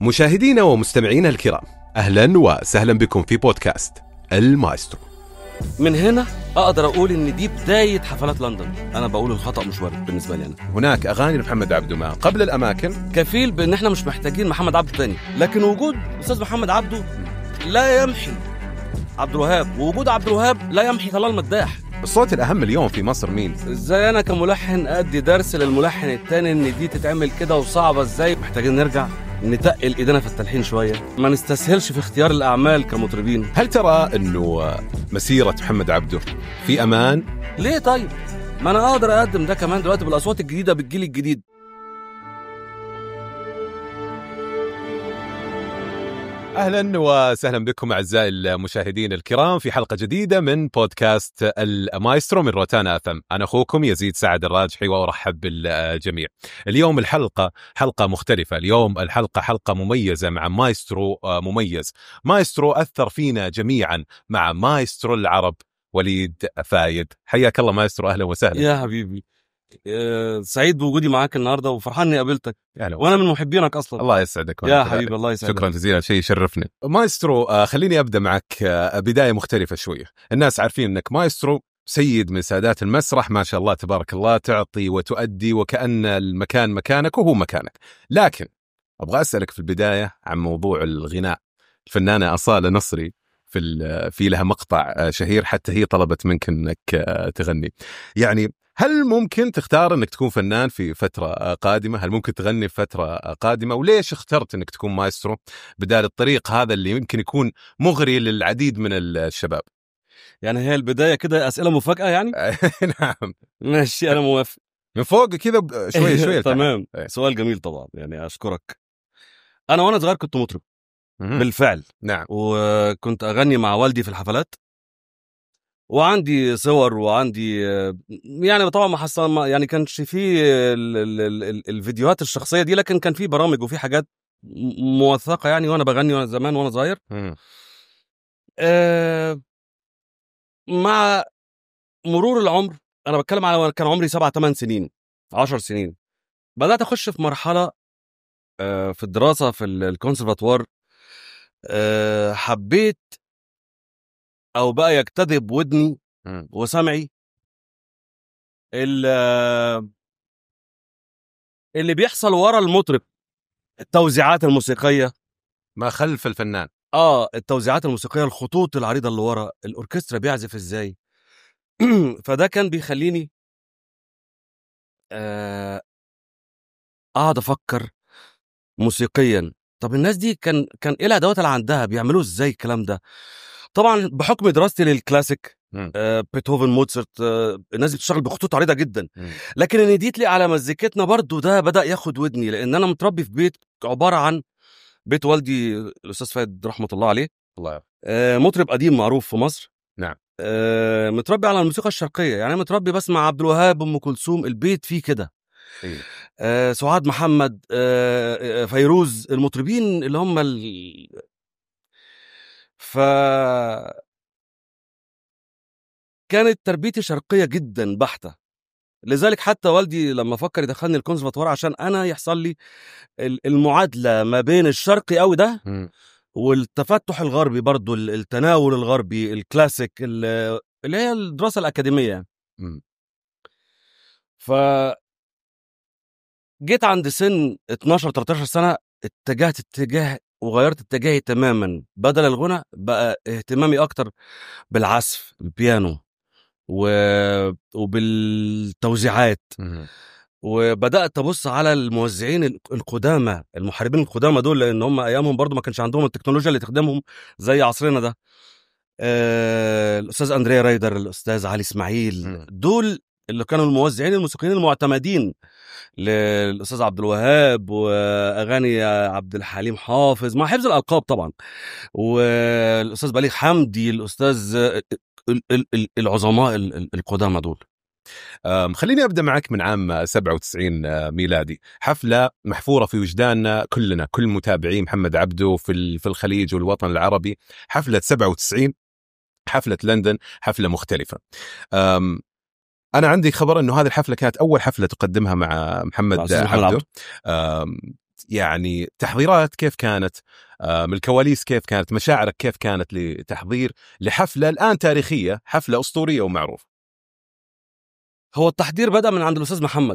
مشاهدينا ومستمعينا الكرام اهلا وسهلا بكم في بودكاست المايسترو من هنا اقدر اقول ان دي بدايه حفلات لندن انا بقول الخطا مش وارد بالنسبه لي انا هناك اغاني لمحمد عبده ما قبل الاماكن كفيل بان احنا مش محتاجين محمد عبده تاني لكن وجود استاذ محمد عبده لا يمحي عبد الوهاب ووجود عبد الوهاب لا يمحي طلال مداح الصوت الاهم اليوم في مصر مين ازاي انا كملحن ادي درس للملحن التاني ان دي تتعمل كده وصعبه ازاي محتاجين نرجع نتقل ايدينا في التلحين شويه ما نستسهلش في اختيار الاعمال كمطربين هل ترى انه مسيره محمد عبده في امان ليه طيب ما انا اقدر اقدم ده كمان دلوقتي بالاصوات الجديده بالجيل الجديد اهلا وسهلا بكم اعزائي المشاهدين الكرام في حلقه جديده من بودكاست المايسترو من روتانا اثم، انا اخوكم يزيد سعد الراجحي وارحب بالجميع. اليوم الحلقه حلقه مختلفه، اليوم الحلقه حلقه مميزه مع مايسترو مميز. مايسترو اثر فينا جميعا مع مايسترو العرب وليد فايد، حياك الله مايسترو اهلا وسهلا. يا حبيبي آه، سعيد بوجودي معاك النهارده وفرحان اني قابلتك اهلا وانا من محبينك اصلا الله يسعدك يا وأنا كذلك. حبيبي الله يسعدك شكرا جزيلا شيء يشرفني مايسترو آه، خليني ابدا معك آه، بدايه مختلفه شويه الناس عارفين انك مايسترو سيد من سادات المسرح ما شاء الله تبارك الله تعطي وتؤدي وكأن المكان مكانك وهو مكانك لكن أبغى أسألك في البداية عن موضوع الغناء الفنانة أصالة نصري في ال- في لها مقطع آه، شهير حتى هي طلبت منك انك آه، تغني يعني هل ممكن تختار انك تكون فنان في فتره آه، قادمه؟ هل ممكن تغني في فتره آه، قادمه؟ وليش اخترت انك تكون مايسترو بدال الطريق هذا اللي يمكن يكون مغري للعديد من الشباب؟ يعني هي البدايه كده اسئله مفاجاه يعني نعم ماشي انا موافق من فوق كذا ب- شوي شوي لتحت. تمام إيه. سؤال جميل طبعا يعني اشكرك انا وانا صغير كنت مطرب مهم. بالفعل نعم وكنت اغني مع والدي في الحفلات وعندي صور وعندي يعني طبعا ما حصل ما- يعني كانش في ال- ال- ال- ال- الفيديوهات الشخصيه دي لكن كان في برامج وفي حاجات م- موثقه يعني وانا بغني وانا زمان وانا صغير مم. آه، مع مرور العمر انا بتكلم على وأنا كان عمري سبعة ثمان سنين عشر سنين بدات اخش في مرحله آه، في الدراسه في ال- الكونسرفاتوار آه، حبيت او بقى يجتذب ودني مم. وسمعي ال- اللي بيحصل ورا المطرب التوزيعات الموسيقيه ما خلف الفنان اه التوزيعات الموسيقيه الخطوط العريضه اللي ورا الاوركسترا بيعزف ازاي فده كان بيخليني آه، اقعد افكر موسيقيا طب الناس دي كان كان ايه الادوات اللي عندها بيعملوه ازاي الكلام ده طبعا بحكم دراستي للكلاسيك مم. آه، بيتهوفن موتسرت آه، الناس بتشتغل بخطوط عريضه جدا مم. لكن ان دي تليق على مزيكتنا برضو ده بدا ياخد ودني لان انا متربي في بيت عباره عن بيت والدي الاستاذ فايد رحمه الله عليه الله يرحمه. آه، مطرب قديم معروف في مصر نعم. آه، متربي على الموسيقى الشرقيه يعني أنا متربي بسمع عبد الوهاب ام كلثوم البيت فيه كده إيه. آه، سعاد محمد آه، آه، فيروز المطربين اللي هم ال... ف كانت تربيتي شرقيه جدا بحته لذلك حتى والدي لما فكر يدخلني الكونسرفاتوار عشان انا يحصل لي ال- المعادله ما بين الشرقي قوي ده مم. والتفتح الغربي برضو ال- التناول الغربي الكلاسيك ال- اللي هي الدراسه الاكاديميه يعني مم. ف جيت عند سن 12 13 سنه اتجهت اتجاه وغيرت اتجاهي تماما بدل الغنى بقى اهتمامي اكتر بالعزف البيانو و... وبالتوزيعات مم. وبدات ابص على الموزعين ال- القدامى المحاربين القدامى دول لان هم ايامهم برضو ما كانش عندهم التكنولوجيا اللي تخدمهم زي عصرنا ده آه الاستاذ اندريا رايدر الاستاذ علي اسماعيل مم. دول اللي كانوا الموزعين الموسيقيين المعتمدين للاستاذ عبد الوهاب واغاني عبد الحليم حافظ مع حفظ الالقاب طبعا والاستاذ بليغ حمدي الاستاذ ال- ال- ال- العظماء ال- ال- القدامى دول أم، خليني ابدا معك من عام 97 آه، ميلادي حفله محفوره في وجداننا كلنا كل متابعي محمد عبده في ال- في الخليج والوطن العربي حفله 97 حفله لندن حفله مختلفه أم، انا عندي خبر انه هذه الحفله كانت اول حفله تقدمها مع مع محمد أستاذ محمد عبده عبده. أم، يعني تحضيرات كيف كانت آه، من الكواليس كيف كانت مشاعرك كيف كانت لتحضير لحفله الان تاريخيه حفله اسطوريه ومعروفه هو التحضير بدا من عند الاستاذ محمد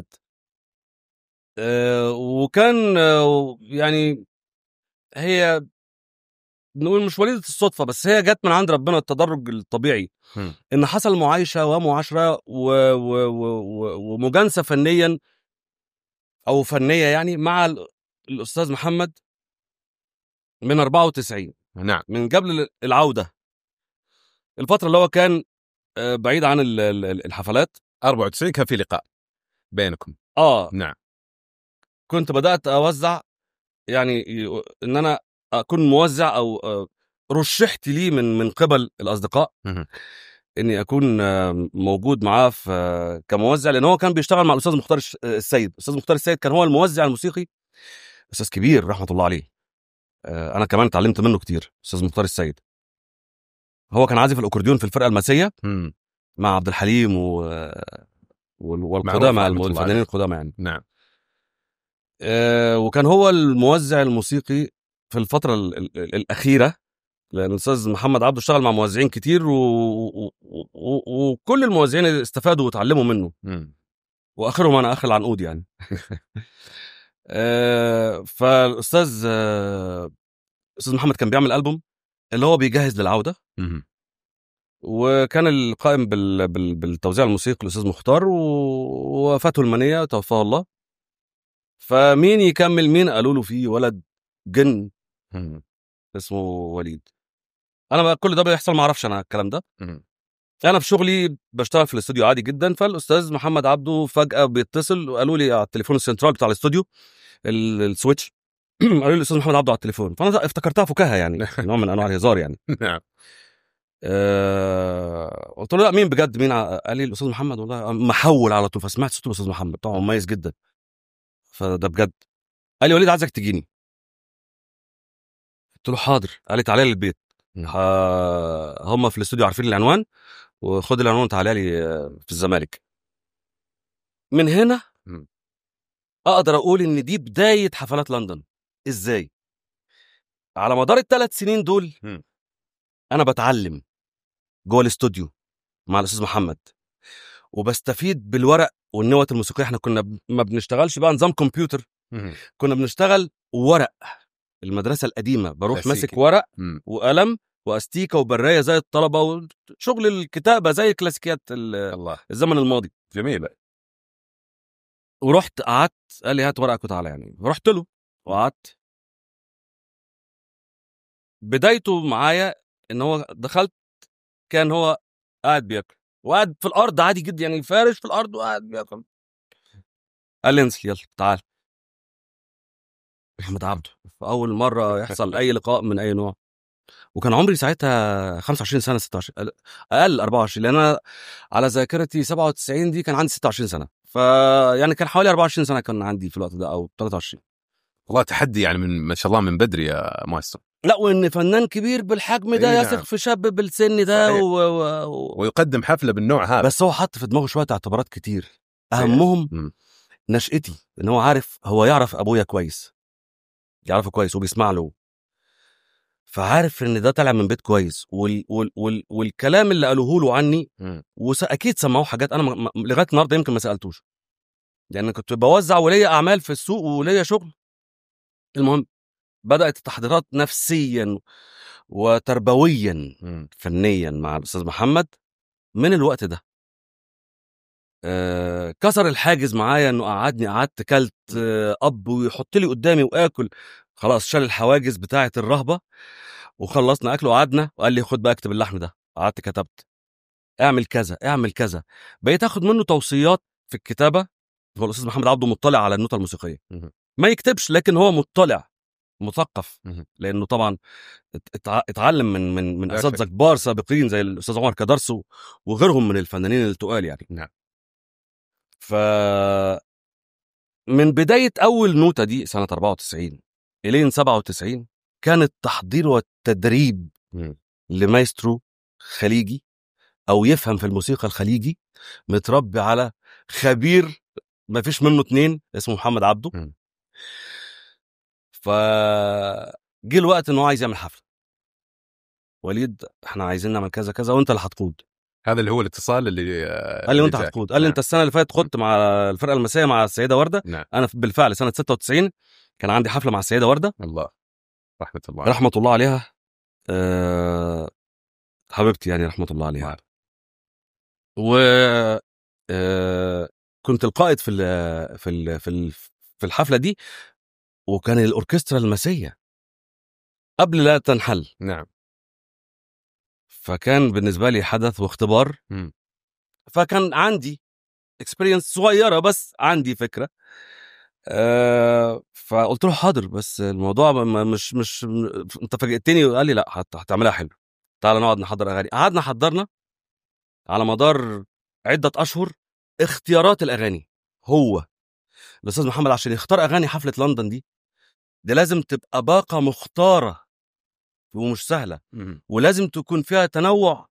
آه، وكان آه، يعني هي نقول مش وليده الصدفه بس هي جت من عند ربنا التدرج الطبيعي م. ان حصل معايشه ومعاشره و... و... و... ومجانسه فنيا او فنيه يعني مع ال- الاستاذ محمد من 94 نعم من قبل العوده الفتره اللي هو كان آه، بعيد عن ال- ال- الحفلات 94 كان في لقاء بينكم اه نعم كنت بدات اوزع يعني ي- ان انا اكون موزع او آه، رشحت لي من من قبل الاصدقاء مهم. اني اكون آه، موجود معاه في آه، كموزع لان هو كان بيشتغل مع الاستاذ مختار الش- آه، السيد الاستاذ مختار السيد كان هو الموزع الموسيقي استاذ كبير رحمه الله عليه آه، انا كمان اتعلمت منه كتير استاذ مختار السيد هو كان عازف الاكورديون في الفرقه المسيه مم. مع عبد الحليم و وال- معروف والقدامى رحمة الم- الله الفنانين عليه. القدامى يعني نعم آه، وكان هو الموزع الموسيقي في الفترة ال- ال- الأخيرة لأن الأستاذ محمد عبده اشتغل مع موزعين كتير و... و... و... وكل الموزعين استفادوا وتعلموا منه مم. وآخرهم أنا آخر العنقود يعني آه، فالأستاذ آه، الأستاذ محمد كان بيعمل ألبوم اللي هو بيجهز للعودة مم. وكان القائم بال... بال... بالتوزيع الموسيقي الأستاذ مختار و- ووفاته المنية توفاه الله فمين يكمل مين قالوا له في ولد جن مم. اسمه وليد انا بقى كل ده بيحصل ما اعرفش انا الكلام ده مم. انا في شغلي بشتغل في الاستوديو عادي جدا فالاستاذ محمد عبده فجاه بيتصل وقالوا لي على التليفون السنترال بتاع الاستوديو ال- السويتش قالوا لي الاستاذ محمد عبده على التليفون فانا افتكرتها فكاهه يعني نوع من انواع الهزار يعني نعم أه قلت له لا مين بجد مين ع- قال لي الاستاذ محمد والله محول على طول فسمعت صوت الاستاذ محمد طبعا مميز جدا فده بجد قال لي وليد عايزك تجيني قلت له حاضر قال لي تعالى لي البيت ه- هم في الاستوديو عارفين العنوان وخد العنوان وتعالى لي آه، في الزمالك من هنا مم. اقدر اقول ان دي بدايه حفلات لندن ازاي على مدار الثلاث سنين دول مم. انا بتعلم جوه الاستوديو مع الاستاذ محمد وبستفيد بالورق والنوت الموسيقيه احنا كنا ب- ما بنشتغلش بقى نظام كمبيوتر مم. كنا بنشتغل ورق المدرسه القديمه بروح كلاسيكي. ماسك ورق مم. وقلم واستيكه وبرايه زي الطلبه وشغل الكتابه زي كلاسيكيات ال- الله الزمن الماضي جميل ورحت قعدت قال لي هات ورقك وتعالى يعني رحت له وقعدت بدايته معايا ان هو دخلت كان هو قاعد بياكل وقاعد في الارض عادي جدا يعني فارش في الارض وقاعد بياكل قال لي انزل يلا تعال محمد عبده في اول مره يحصل اي لقاء من اي نوع وكان عمري ساعتها 25 سنه 26 اقل 24 لان انا على ذاكرتي 97 دي كان عندي 26 سنه فيعني كان حوالي 24 سنه كان عندي في الوقت ده او 23 والله تحدي يعني من ما شاء الله من بدري يا مايسترو لا وان فنان كبير بالحجم ده أي نعم. يثق في شاب بالسن ده صحيح. و... و... و... ويقدم حفله بالنوع هذا بس هو حط في دماغه شويه اعتبارات كتير صحيح. اهمهم مم. نشأتي ان هو عارف هو يعرف ابويا كويس يعرفه كويس وبيسمع له فعارف ان ده طالع من بيت كويس وال... وال... وال... والكلام اللي قالوه له عني مم. واكيد سمعوه حاجات انا م... م- لغايه النهارده يمكن ما سالتوش يعني كنت بوزع وليا اعمال في السوق وليا شغل المهم بدات التحضيرات نفسيا وتربويا مم. فنيا مع الاستاذ محمد من الوقت ده آه كسر الحاجز معايا انه قعدني قعدت كلت آه اب ويحط لي قدامي واكل خلاص شال الحواجز بتاعه الرهبه وخلصنا اكل وقعدنا وقال لي خد بقى اكتب اللحن ده قعدت كتبت اعمل كذا اعمل كذا بقيت اخد منه توصيات في الكتابه هو الاستاذ محمد عبده مطلع على النوتة الموسيقيه مهم. ما يكتبش لكن هو مطلع مثقف مهم. لانه طبعا ات- اتع- اتعلم من من من لا اساتذه شك. كبار سابقين زي الاستاذ عمر كدرسو وغيرهم من الفنانين التقال يعني نعم. ف من بدايه اول نوته دي سنه 94 الين 97 كان التحضير والتدريب مم. لمايسترو خليجي او يفهم في الموسيقى الخليجي متربي على خبير ما فيش منه اتنين اسمه محمد عبده مم. فجه الوقت ان هو عايز يعمل حفله وليد احنا عايزين نعمل كذا كذا وانت اللي هتقود هذا اللي هو الاتصال اللي آه، قال لي اللي وانت جاك. هتقود قال لي نعم. انت السنه اللي فاتت خدت مع الفرقه المسائيه مع السيده ورده نعم انا بالفعل سنه 96 كان عندي حفله مع السيده ورده الله رحمه الله رحمه الله عليها أه حبيبتي يعني رحمه الله عليها نعم. و أه كنت القائد في ال في ال في ال في الحفله دي وكان الاوركسترا المسيه قبل لا تنحل نعم فكان بالنسبه لي حدث واختبار مم. فكان عندي اكسبيرينس صغيره بس عندي فكره أه فقلت له حاضر بس الموضوع م- م- مش مش م- انت فاجئتني وقال لي لا هت- هتعملها حلو تعال نقعد نحضر اغاني قعدنا حضرنا على مدار عده اشهر اختيارات الاغاني هو الاستاذ محمد عشان يختار اغاني حفله لندن دي دي لازم تبقى باقه مختاره ومش سهله مم. ولازم تكون فيها تنوع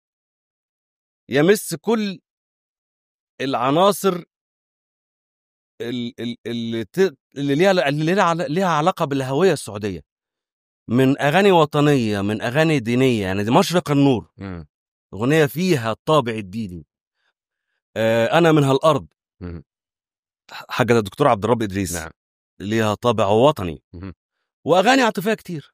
يمس كل العناصر ال- ال- اللي ت- اللي ليها اللي ليها عل- ليها علاقه بالهويه السعوديه من اغاني وطنيه من اغاني دينيه يعني دي مشرق النور مم. اغنيه فيها الطابع الديني آه، انا من هالارض مم. حاجه الدكتور عبد الرب ادريس نعم ليها طابع وطني مهم. واغاني عاطفيه كتير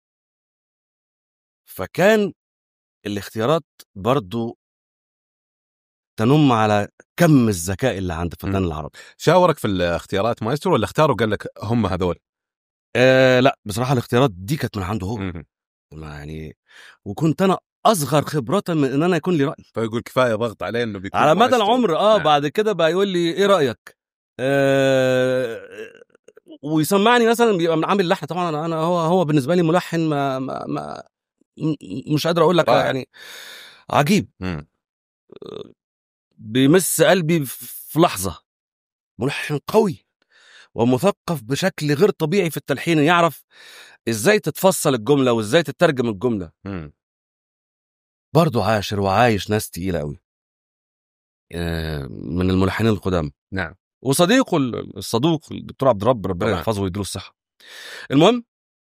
فكان الاختيارات برضو تنم على كم الذكاء اللي عند الفنان مم. العربي شاورك في الاختيارات مايسترو ولا اختاروا قال لك هم هذول آه لا بصراحه الاختيارات دي كانت من عنده هو مم. ما يعني وكنت انا اصغر خبره من ان انا يكون لي راي فيقول كفايه ضغط عليه انه بيكون على مدى مايسترو. العمر اه نعم. بعد كده بقى يقول لي ايه رايك آه ويسمعني مثلا بيبقى من عامل لحن طبعا انا أنا هو هو بالنسبه لي ملحن ما, ما, ما م- مش قادر اقول لك رائع. يعني عجيب مم. بيمس قلبي في لحظه ملحن قوي ومثقف بشكل غير طبيعي في التلحين يعرف ازاي تتفصل الجمله وازاي تترجم الجمله مم. برضه عاشر وعايش ناس تقيله قوي آه، من الملحنين القدام نعم وصديقه ال- الصدوق الدكتور عبد الرب ربنا طبعاً. يحفظه ويديله الصحه المهم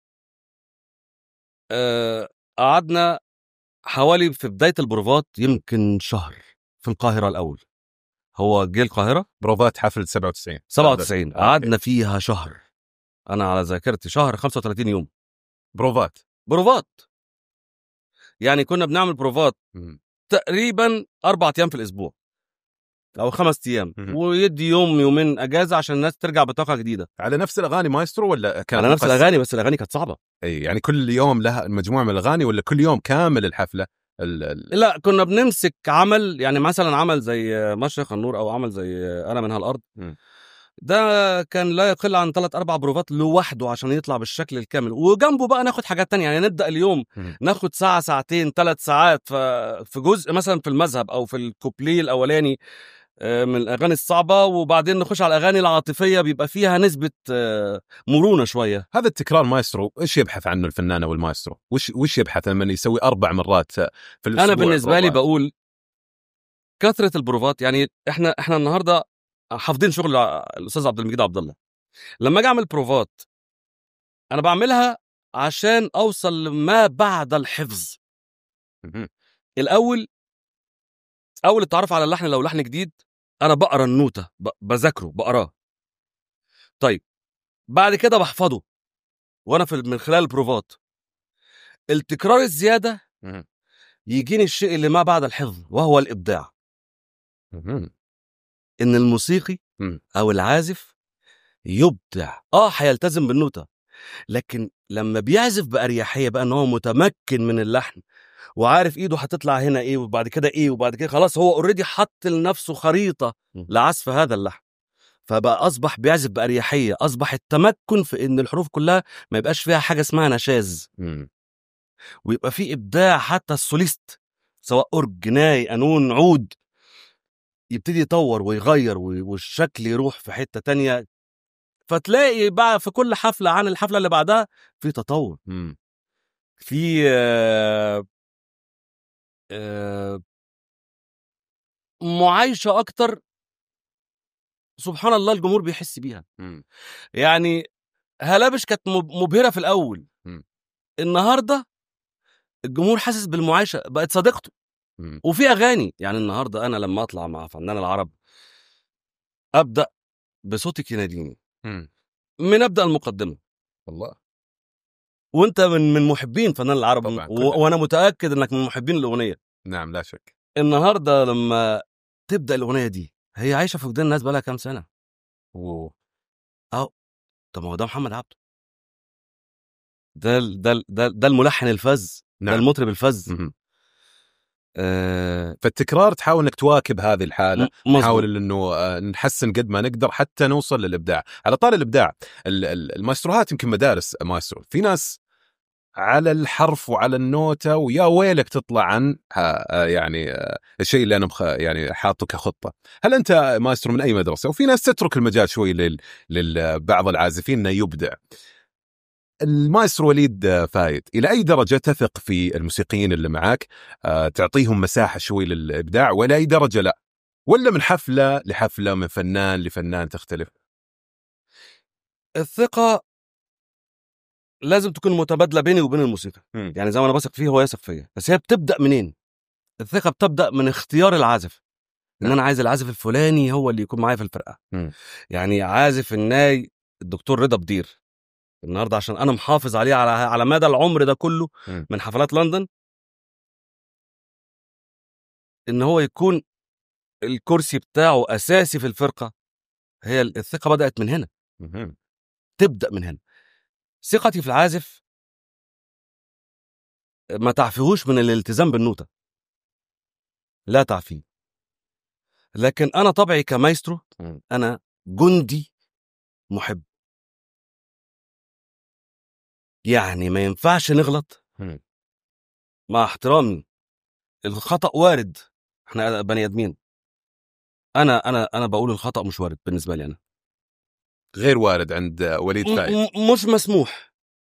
آه، قعدنا حوالي في بدايه البروفات يمكن شهر في القاهره الاول هو جه القاهره بروفات حفل 97 97 أوكي. قعدنا فيها شهر انا على ذاكرتي شهر 35 يوم بروفات بروفات يعني كنا بنعمل بروفات مم. تقريبا اربع ايام في الاسبوع او خمس ايام مهم. ويدي يوم يومين اجازه عشان الناس ترجع بطاقه جديده على نفس الاغاني مايسترو ولا كانت على نفس مقسمة؟ الاغاني بس الاغاني كانت صعبه اي يعني كل يوم لها مجموعه من الاغاني ولا كل يوم كامل الحفله ال... ال... لا كنا بنمسك عمل يعني مثلا عمل زي مشرق النور او عمل زي انا من هالارض مم. ده كان لا يقل عن ثلاث اربع بروفات لوحده عشان يطلع بالشكل الكامل وجنبه بقى ناخد حاجات تانية يعني نبدا اليوم مم. ناخد ساعه ساعتين ثلاث ساعات ف- في جزء مثلا في المذهب او في الكوبليه الاولاني آه، من الاغاني الصعبه وبعدين نخش على الاغاني العاطفيه بيبقى فيها نسبه آه، مرونه شويه هذا التكرار مايسترو ايش يبحث عنه الفنان او المايسترو؟ وش وش يبحث لما يسوي اربع مرات في الاسبوع انا بالنسبه لي بروفات؟ بقول كثره البروفات يعني احنا احنا النهارده حافظين شغل الاستاذ عبد المجيد عبد الله لما اجي اعمل بروفات انا بعملها عشان اوصل لما بعد الحفظ مهم. الاول اول التعرف على اللحن لو لحن جديد انا بقرا النوته ب- بذاكره بقراه طيب بعد كده بحفظه وانا في من خلال البروفات التكرار الزياده مهم. يجيني الشيء اللي ما بعد الحفظ وهو الابداع مهم. ان الموسيقي مم. او العازف يبدع اه هيلتزم بالنوتة لكن لما بيعزف بأريحية بقى ان هو متمكن من اللحن وعارف ايده هتطلع هنا ايه وبعد كده ايه وبعد كده خلاص هو اوريدي حط لنفسه خريطة م. لعزف هذا اللحن فبقى اصبح بيعزف بأريحية اصبح التمكن في ان الحروف كلها ما يبقاش فيها حاجة اسمها نشاز مم. ويبقى في ابداع حتى السوليست سواء اورج ناي قانون عود يبتدي يطور ويغير و- والشكل يروح في حته تانية فتلاقي بقى في كل حفله عن الحفله اللي بعدها في تطور مم. في آه، آه، معايشه اكتر سبحان الله الجمهور بيحس بيها مم. يعني هلابش كانت مب- مبهره في الاول مم. النهارده الجمهور حاسس بالمعايشه بقت صديقته مم. وفي اغاني يعني النهارده انا لما اطلع مع فنان العرب ابدا بصوتك يناديني مم. من ابدا المقدمه والله وانت من من محبين فنان العرب طبعاً، و... كلنا. وانا متاكد انك من محبين الاغنيه نعم لا شك النهارده لما تبدا الاغنيه دي هي عايشه في وجدان الناس بقالها كام سنه و... طب ما هو ده محمد عبده ده ال- ده ال- ده, ده الملحن الفذ ده نعم المطرب الفذ مهم. آه فالتكرار تحاول انك تواكب هذه الحاله مظبوط. نحاول انه آه، نحسن قد ما نقدر حتى نوصل للابداع على طار الابداع ال- ال- المايستروهات يمكن مدارس مايسترو في ناس على الحرف وعلى النوتة ويا ويلك تطلع عن ها- آه، يعني آه، الشيء اللي انا مخ... يعني حاطه كخطه هل انت مايسترو من اي مدرسه وفي ناس تترك المجال شوي لل... لبعض العازفين انه يبدع المايسترو وليد آه، فايد الى اي درجه تثق في الموسيقيين اللي معاك آه، تعطيهم مساحه شوي للابداع ولا اي درجه لا ولا من حفله لحفله من فنان لفنان تختلف الثقه لازم تكون متبادله بيني وبين الموسيقى مم. يعني زي ما انا بثق فيه هو يثق فيا بس هي بتبدا منين الثقه بتبدا من اختيار العازف ان نعم. انا عايز العازف الفلاني هو اللي يكون معايا في الفرقه مم. يعني عازف الناي الدكتور رضا بدير النهارده عشان انا محافظ عليه على على مدى العمر ده كله مم. من حفلات لندن ان هو يكون الكرسي بتاعه اساسي في الفرقه هي الثقه بدات من هنا مهم. تبدا من هنا ثقتي في العازف ما تعفيهوش من الالتزام بالنوتة لا تعفيه لكن أنا طبعي كمايسترو مم. أنا جندي محب يعني ما ينفعش نغلط مم. مع احترامي الخطأ وارد احنا بني ادمين انا انا انا بقول الخطأ مش وارد بالنسبة لي انا غير وارد عند آه، وليد م- فايد م- مش مسموح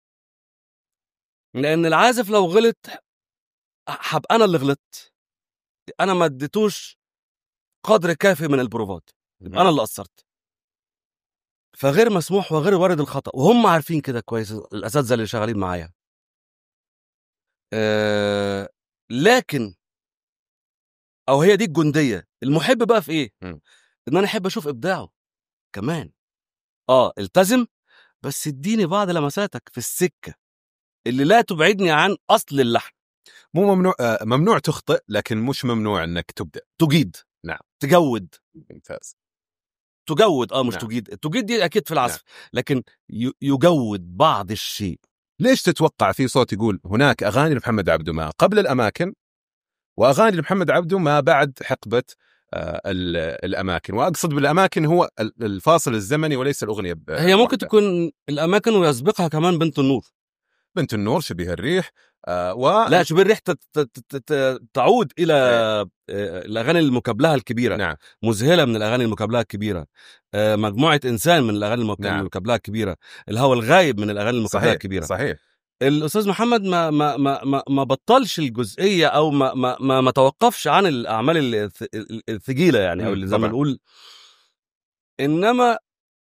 لان العازف لو غلط هبقى انا اللي غلطت انا ما اديتوش قدر كافي من البروفات يبقى انا اللي قصرت فغير مسموح وغير وارد الخطا وهم عارفين كده كويس الاساتذه اللي شغالين معايا أه لكن او هي دي الجنديه المحب بقى في ايه م. ان انا احب اشوف ابداعه كمان اه التزم بس اديني بعض لمساتك في السكه اللي لا تبعدني عن اصل اللحن مو ممنوع آه، ممنوع تخطئ لكن مش ممنوع انك تبدا تجيد نعم. تجود ممتاز تجود اه مش نعم. تجيد التجيد دي اكيد في العزف لكن ي- يجود بعض الشيء ليش تتوقع في صوت يقول هناك اغاني لمحمد عبده ما قبل الاماكن واغاني لمحمد عبده ما بعد حقبه آه، ال- الاماكن واقصد بالاماكن هو ال- الفاصل الزمني وليس الاغنيه ب- هي ممكن بوحدها. تكون الاماكن ويسبقها كمان بنت النور بنت النور شبيه الريح آه، و لا شبيه الريح تت- تت- تت- تعود الى آه، الاغاني المكابلهه الكبيره نعم مذهله من الاغاني المكابلهه الكبيره آه، مجموعه انسان من الاغاني المك- نعم. المكابلهه الكبيره الهوى الغايب من الاغاني المكابلهه صحيح الكبيره صحيح الاستاذ محمد ما ما ما ما, ما بطلش الجزئيه او ما ما ما, ما توقفش عن الاعمال الث- الثقيله يعني او مم، اللي زي ما طبعاً. نقول انما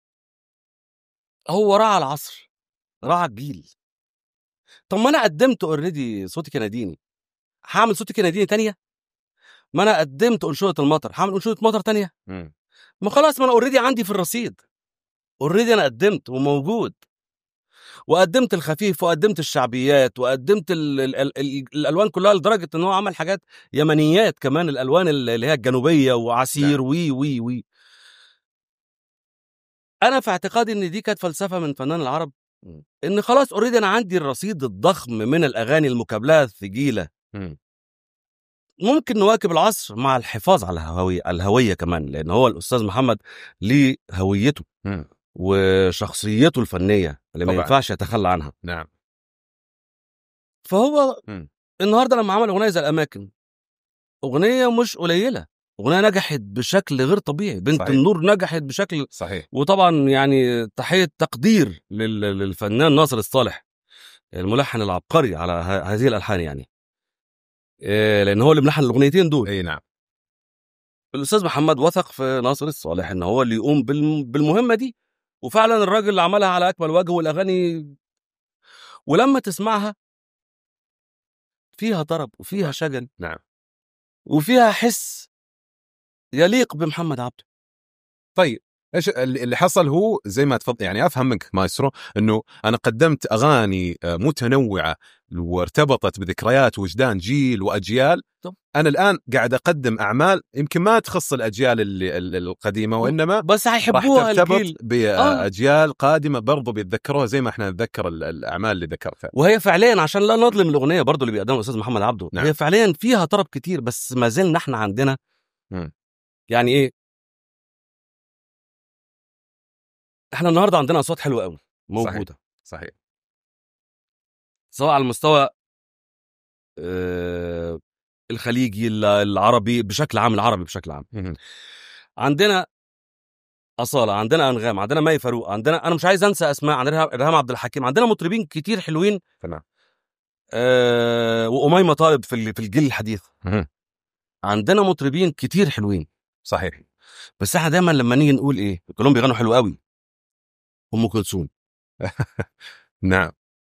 هو راعى العصر راعى الجيل طب ما انا قدمت اوريدي صوتي كنديني هعمل صوتي كنديني تانية ما انا قدمت انشوده المطر هعمل انشوده مطر تانية مم. ما خلاص ما انا اوريدي عندي في الرصيد اوريدي انا قدمت وموجود وقدمت الخفيف وقدمت الشعبيات وقدمت ال ال ال ال الالوان كلها لدرجه ان هو عمل حاجات يمنيات كمان الالوان اللي هي الجنوبيه وعسير وي وي وي انا في اعتقادي ان دي كانت فلسفه من فنان العرب مم. ان خلاص اوريدي انا عندي الرصيد الضخم من الاغاني المكابلاه الثقيله مم. ممكن نواكب العصر مع الحفاظ على الهوية الهوية كمان لأن هو الأستاذ محمد ليه هويته مم. وشخصيته الفنية اللي ما طبعاً. ينفعش يتخلى عنها نعم فهو مم. النهارده لما عمل أغنية زي الأماكن أغنية مش قليلة أغنية نجحت بشكل غير طبيعي بنت صحيح. النور نجحت بشكل صحيح وطبعا يعني تحية تقدير لل- للفنان ناصر الصالح الملحن العبقري على ه- هذه الألحان يعني إيه، لأن هو اللي ملحن الأغنيتين دول اي نعم الاستاذ محمد وثق في ناصر الصالح ان هو اللي يقوم بالم- بالمهمه دي وفعلا الراجل عملها على اكمل وجه والاغاني ولما تسمعها فيها طرب وفيها شجن نعم. وفيها حس يليق بمحمد عبده طيب ايش اللي اللي حصل هو زي ما تفضل يعني افهم منك مايسترو انه انا قدمت اغاني آه، متنوعه وارتبطت بذكريات وجدان جيل واجيال طب. انا الان قاعد اقدم اعمال يمكن ما تخص الاجيال اللي ال- القديمه وانما بس راح هيحبوها ترتبط الجيل باجيال قادمه برضو بيتذكروها زي ما احنا نتذكر ال- الاعمال اللي ذكرتها وهي فعليا عشان لا نظلم الاغنيه برضو اللي بيقدمها الاستاذ محمد عبده نعم. هي فعليا فيها طرب كتير بس ما زلنا احنا عندنا مم. يعني ايه احنا النهارده عندنا اصوات حلوه قوي موجوده صحيح سواء على المستوى آه، الخليجي ال- العربي بشكل عام العربي بشكل عام مهم. عندنا أصالة عندنا أنغام عندنا مي فاروق عندنا أنا مش عايز أنسى أسماء عندنا ريهام عبد الحكيم عندنا مطربين كتير حلوين تمام آه وأميمة طالب في ال- في الجيل الحديث مهم. عندنا مطربين كتير حلوين صحيح بس احنا دايما لما نيجي نقول ايه كلهم بيغنوا حلو قوي ام كلثوم نعم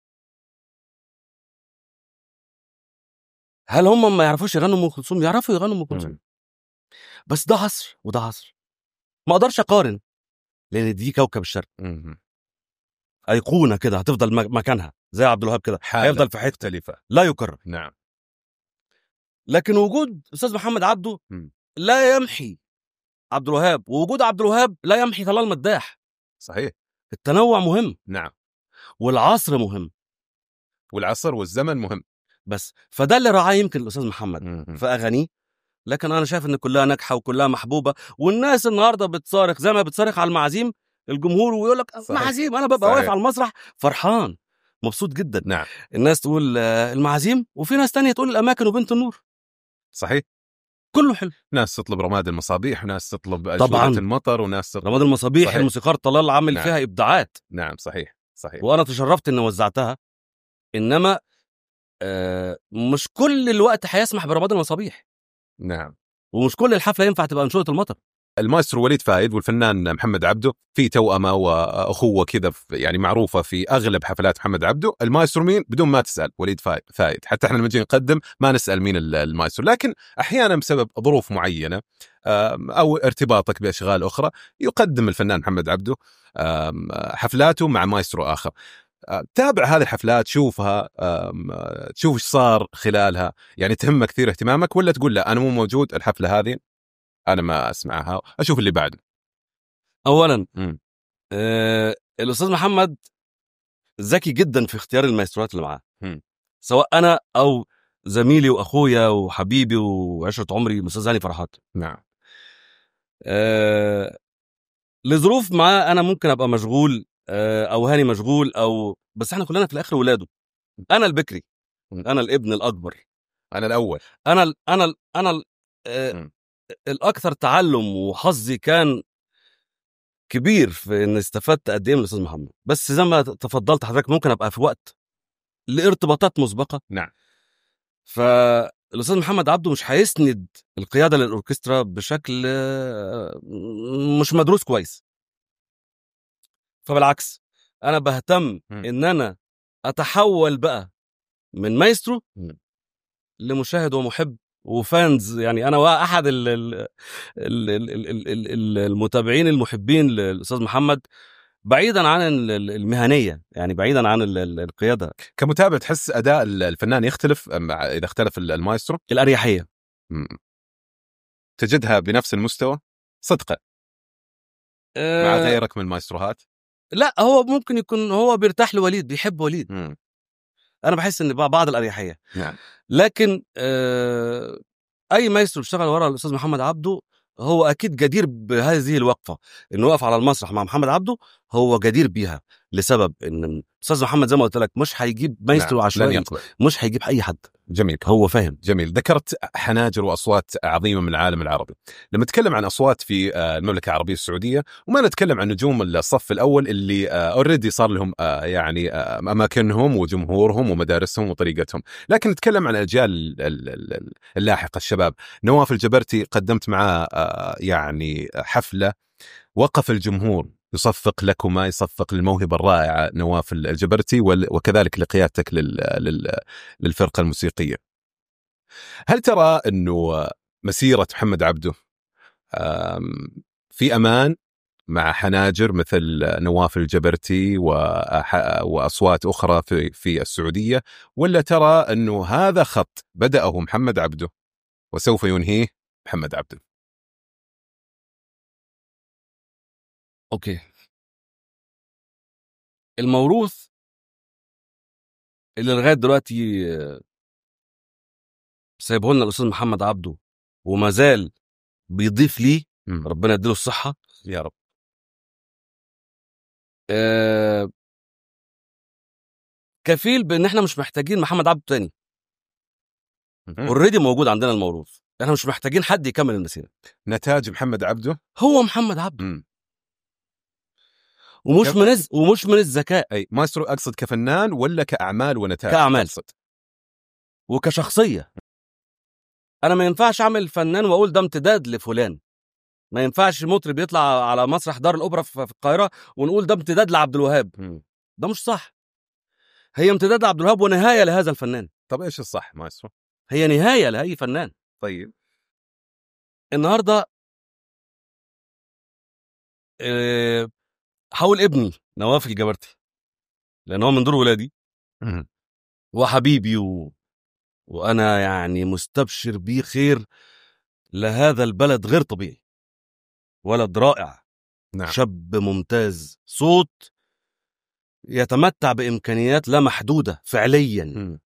هل هم ما يعرفوش يغنوا ام كلثوم يعرفوا يغنوا ام كلثوم مم. بس ده عصر وده عصر ما اقدرش اقارن لان دي كوكب الشرق مهم. ايقونه كده هتفضل م- مكانها زي عبد الوهاب كده حالة هيفضل في حته مختلفه لا يكرر نعم لكن وجود استاذ محمد عبده مم. لا يمحي عبد الوهاب ووجود عبد الوهاب لا يمحي طلال مداح صحيح التنوع مهم نعم والعصر مهم والعصر والزمن مهم بس فده اللي رعاه يمكن الاستاذ محمد مهم. في اغانيه لكن انا شايف ان كلها ناجحه وكلها محبوبه والناس النهارده بتصارخ زي ما بتصارخ على المعازيم الجمهور ويقول لك صحيح. معازيم انا ببقى صحيح. واقف على المسرح فرحان مبسوط جدا نعم الناس تقول آه، المعازيم وفي ناس تانية تقول الاماكن وبنت النور صحيح كله حلو ناس تطلب رماد المصابيح وناس تطلب طبعاً. أجودة المطر وناس تطلب رماد المصابيح صحيح. الموسيقار طلال عامل نعم. فيها ابداعات نعم صحيح صحيح وانا تشرفت اني وزعتها انما آه، مش كل الوقت هيسمح برماد المصابيح نعم ومش كل الحفله ينفع تبقى انشوده المطر المايسترو وليد فايد والفنان محمد عبده في توأمة وأخوة كذا في- يعني معروفة في أغلب حفلات محمد عبده المايسترو مين بدون ما تسأل وليد فايد, فايد. حتى احنا لما نجي نقدم ما نسأل مين ال- المايسترو لكن أحيانا بسبب ظروف معينة آم، أو ارتباطك بأشغال أخرى يقدم الفنان محمد عبده آم، حفلاته مع مايسترو آخر آه، تابع هذه الحفلات شوفها آم، آه، تشوف ايش صار خلالها يعني تهمك كثير اهتمامك ولا تقول لا انا مو موجود الحفله هذه انا ما اسمعها اشوف اللي بعده اولا مم. آه الاستاذ محمد ذكي جدا في اختيار المايستروات اللي معاه مم. سواء انا او زميلي واخويا وحبيبي وعشره عمري الاستاذ هاني فرحات نعم آه لظروف معاه انا ممكن ابقى مشغول آه او هاني مشغول او بس احنا كلنا في الاخر ولاده انا البكري مم. انا الابن الاكبر انا الاول انا ال انا ال انا ال آه مم. الاكثر تعلم وحظي كان كبير في ان استفدت قد ايه من الاستاذ محمد بس زي ما تفضلت حضرتك ممكن ابقى في وقت لارتباطات مسبقه نعم فالاستاذ محمد عبده مش هيسند القياده للاوركسترا بشكل آه، مش مدروس كويس فبالعكس انا بهتم مم. ان انا اتحول بقى من مايسترو مم. لمشاهد ومحب وفانز يعني انا احد ال ال ال ال ال ال ال ال المتابعين المحبين للاستاذ محمد بعيدا عن ال- ال- المهنيه يعني بعيدا عن ال- ال- القياده كمتابع تحس اداء الفنان يختلف مع اذا اختلف المايسترو الاريحيه مم. تجدها بنفس المستوى صدقا مع آه، غيرك من المايستروهات لا هو ممكن يكون هو بيرتاح لوليد بيحب وليد مم. انا بحس ان بعض الاريحيه نعم لكن آه اي مايسترو بيشتغل ورا الاستاذ محمد عبده هو اكيد جدير بهذه الوقفه انه يقف على المسرح مع محمد عبده هو جدير بيها لسبب ان الاستاذ محمد زي ما قلت لك مش هيجيب مايسترو نعم. لن عشوائي يقبل مش هيجيب اي حد جميل هو فاهم جميل ذكرت حناجر واصوات عظيمه من العالم العربي لما نتكلم عن اصوات في آه، المملكه العربيه السعوديه وما نتكلم عن نجوم الصف الاول اللي اوريدي صار لهم آه، يعني آه، اماكنهم وجمهورهم ومدارسهم وطريقتهم لكن نتكلم عن الاجيال ال- ال- ال- اللاحقه الشباب نواف الجبرتي قدمت معاه آه، يعني حفله وقف الجمهور يصفق لكما يصفق للموهبه الرائعه نواف الجبرتي وال- وكذلك لقيادتك لل... لل... للفرقه الموسيقيه. هل ترى انه مسيره محمد عبده آم، في امان مع حناجر مثل نواف الجبرتي وأح- واصوات اخرى في في السعوديه ولا ترى انه هذا خط بداه محمد عبده وسوف ينهيه محمد عبده؟ اوكي الموروث اللي لغايه دلوقتي آه، سايبه لنا الاستاذ محمد عبده وما زال بيضيف ليه مم. ربنا يديله الصحه يا رب آه، كفيل بان احنا مش محتاجين محمد عبده تاني اوريدي موجود عندنا الموروث احنا مش محتاجين حد يكمل المسيره نتاج محمد عبده هو محمد عبده مم. ومش كف- من الز... ومش من الذكاء اي مايسترو اقصد كفنان ولا كاعمال ونتاج كأعمال. تقصد؟ وكشخصيه انا ما ينفعش اعمل فنان واقول ده امتداد لفلان ما ينفعش مطرب يطلع على مسرح دار الاوبرا في في القاهره ونقول ده امتداد لعبد الوهاب مم. ده مش صح هي امتداد لعبد الوهاب ونهايه لهذا الفنان طب ايش الصح مايسترو؟ هي نهايه لاي فنان طيب النهارده آه، حاول ابني نواف الجبرتي لان هو من دور ولادي مم. وحبيبي و... وانا يعني مستبشر بيه خير لهذا البلد غير طبيعي ولد رائع نعم شاب ممتاز صوت يتمتع بامكانيات لا محدوده فعليا مم.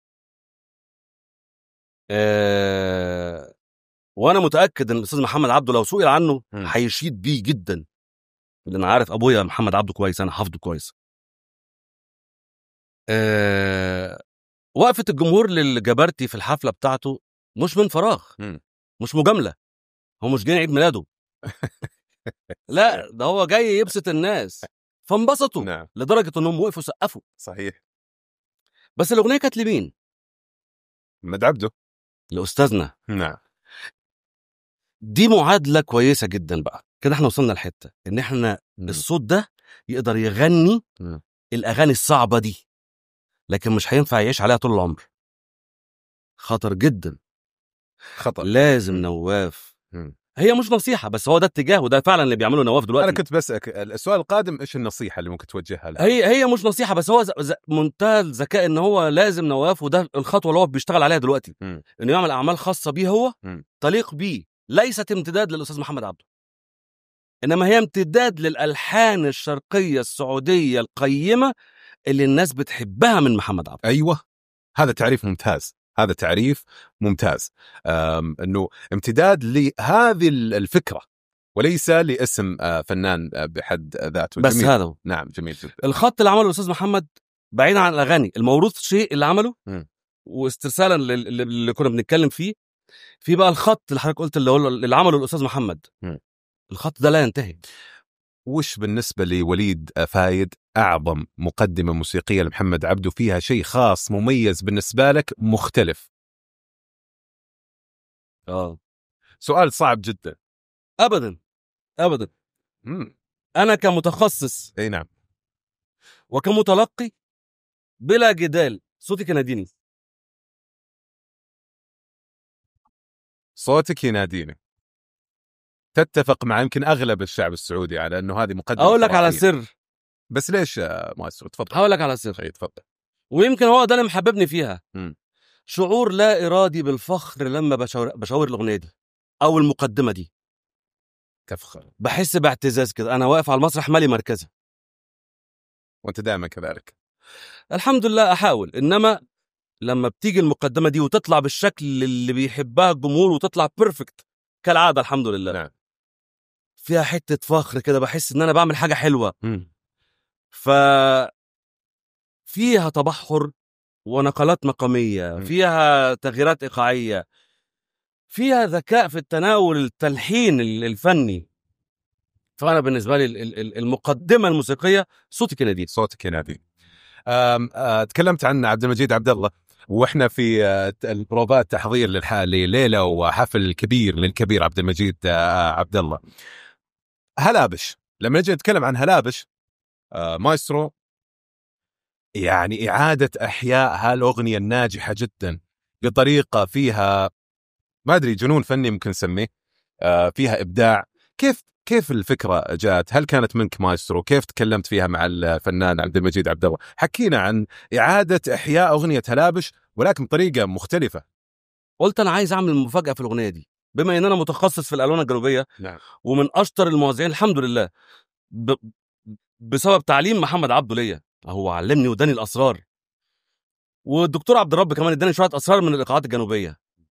آه وانا متاكد ان الاستاذ محمد عبده لو سئل عنه مم. هيشيد بيه جدا لان عارف ابويا محمد عبده كويس انا حافظه كويس آه وقفه الجمهور للجبرتي في الحفله بتاعته مش من فراغ مم. مش مجامله هو مش جاي عيد ميلاده لا ده هو جاي يبسط الناس فانبسطوا نعم لدرجه انهم وقفوا سقفوا صحيح بس الاغنيه كانت لمين؟ محمد عبده لاستاذنا نعم دي معادله كويسه جدا بقى كده احنا وصلنا لحته ان احنا مم. الصوت ده يقدر يغني مم. الاغاني الصعبه دي لكن مش هينفع يعيش عليها طول العمر خطر جدا خطا لازم مم. نواف مم. هي مش نصيحه بس هو ده اتجاه وده فعلا اللي بيعمله نواف دلوقتي انا كنت بسالك السؤال القادم ايش النصيحه اللي ممكن توجهها له؟ هي هي مش نصيحه بس هو ز... ز... منتهى الذكاء ان هو لازم نواف وده الخطوه اللي هو بيشتغل عليها دلوقتي مم. انه يعمل اعمال خاصه بيه هو مم. تليق بيه ليست امتداد للاستاذ محمد عبده انما هي امتداد للالحان الشرقيه السعوديه القيمه اللي الناس بتحبها من محمد عبده ايوه هذا تعريف ممتاز هذا تعريف ممتاز أم، انه امتداد لهذه الفكره وليس لاسم آه، فنان آه، بحد ذاته بس جميل. هذا هو نعم جميل جدا الخط اللي عمله الاستاذ محمد بعيدا عن الاغاني الموروث شيء اللي عمله مم. واسترسالا لل- لل- اللي كنا بنتكلم فيه في بقى الخط اللي حضرتك قلت اللي هو اللي عمله الاستاذ محمد مم. الخط ده لا ينتهي وش بالنسبه لوليد آه، فايد اعظم مقدمه موسيقيه لمحمد عبده فيها شيء خاص مميز بالنسبه لك مختلف اه سؤال صعب جدا ابدا ابدا مم. انا كمتخصص اي نعم وكمتلقي بلا جدال صوتي كنديني صوتك يناديني تتفق مع يمكن اغلب الشعب السعودي على انه هذه مقدمه اقول لك على خرافية. سر بس ليش يا مايسترو تفضل هقول لك على سر اي تفضل ويمكن هو ده اللي محببني فيها مم. شعور لا ارادي بالفخر لما بشاور بشاور الاغنيه دي او المقدمه دي تفخر بحس باعتزاز كده انا واقف على المسرح مالي مركزه وانت دائما كذلك الحمد لله احاول انما لما بتيجي المقدمه دي وتطلع بالشكل اللي بيحبها الجمهور وتطلع بيرفكت كالعاده الحمد لله نعم. فيها حته فخر كده بحس ان انا بعمل حاجه حلوه مم. ف فيها تبحر ونقلات مقاميه م. فيها تغييرات ايقاعيه فيها ذكاء في التناول التلحين ال- الفني فانا بالنسبه لي ال- ال- المقدمه الموسيقيه صوتي كندي صوتك ينادي أم، آه، تكلمت عن عبد المجيد عبد الله واحنا في آه، البروفات تحضير للح- لليله وحفل كبير للكبير عبد المجيد آه، عبد الله هل ابش لما نجي نتكلم عن هلابش آه مايسترو يعني اعاده احياء هالاغنيه الناجحه جدا بطريقه فيها ما ادري جنون فني ممكن نسميه آه فيها ابداع كيف كيف الفكره جات؟ هل كانت منك مايسترو؟ كيف تكلمت فيها مع الفنان عبد المجيد عبد الله؟ حكينا عن اعاده احياء اغنيه هلابش ولكن بطريقه مختلفه. قلت انا عايز اعمل مفاجاه في الاغنيه دي بما ان انا متخصص في الالوان الجنوبيه نعم ومن اشطر الموزعين الحمد لله ب... بسبب تعليم محمد عبده ليا هو علمني واداني الاسرار والدكتور عبد الرب كمان اداني شويه اسرار من الايقاعات الجنوبيه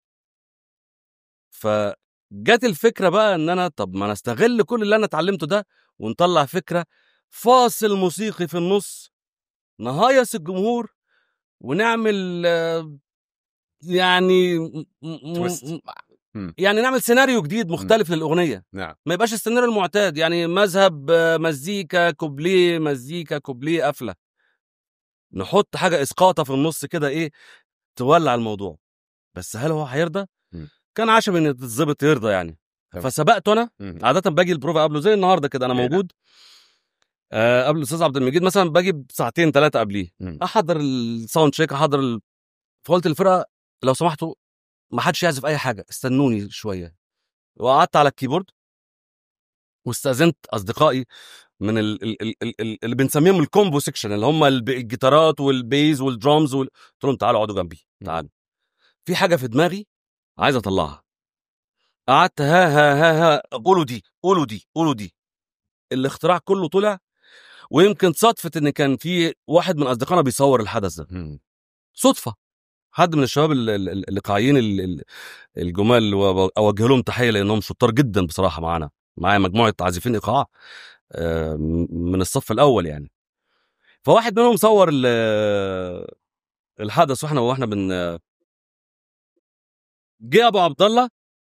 فجت الفكره بقى ان انا طب ما انا استغل كل اللي انا اتعلمته ده ونطلع فكره فاصل موسيقي في النص نهيص الجمهور ونعمل آه، يعني م- م- تويست. م- مم. يعني نعمل سيناريو جديد مختلف للاغنيه نعم ما يبقاش السيناريو المعتاد يعني مذهب آه، مزيكا كوبليه مزيكا كوبليه قفله نحط حاجه اسقاطه في النص كده ايه تولع الموضوع بس هل هو هيرضى مم. كان عشم ان تتظبط يرضى يعني تمام. فسبقته انا مم. عاده باجي البروفا قبله زي النهارده كده انا إيه نعم. موجود آه قبل الاستاذ عبد المجيد مثلا باجي بساعتين ثلاثه قبليه مم. احضر الساوند تشيك احضر ال... فقلت الفرقه لو سمحتوا ما حدش يعزف اي حاجه استنوني شويه وقعدت على الكيبورد واستاذنت اصدقائي من ال ال ال ال ال اللي بنسميهم الكومبو سيكشن اللي هم الب- الجيتارات والبيز والدرامز وال... قلت لهم تعالوا اقعدوا جنبي تعالوا في حاجه في دماغي عايز اطلعها قعدت ها ها ها ها قولوا دي قولوا دي قولوا دي الاختراع كله طلع ويمكن صدفه ان كان في واحد من اصدقائنا بيصور الحدث ده مم. صدفه حد من الشباب ال- ال- ال- الايقاعيين ال- ال- الجمال واوجه لهم تحيه لانهم شطار جدا بصراحه معانا معايا مجموعه عازفين ايقاع آه، من الصف الاول يعني فواحد منهم صور ال- الحدث واحنا واحنا بن جه ابو عبد الله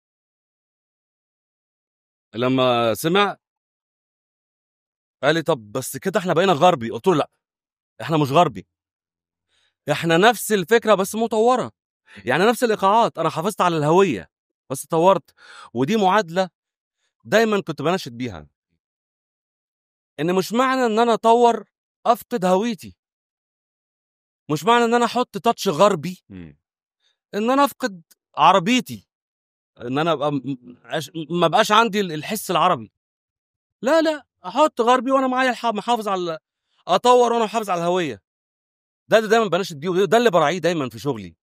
لما سمع قال لي طب بس كده احنا بقينا غربي قلت له لا احنا مش غربي احنا نفس الفكره بس مطوره يعني نفس الايقاعات انا حافظت على الهويه بس طورت ودي معادله دايما كنت بناشد بيها ان مش معنى ان انا اطور افقد هويتي مش معنى ان انا احط تاتش غربي مم. ان انا افقد عربيتي ان انا ابقى م- أش- ما بقاش عندي الحس العربي لا لا احط غربي وانا معايا الح- محافظ على اطور وانا محافظ على الهويه ده اللي دايما بناشد بيه وده اللي براعيه دايما في شغلي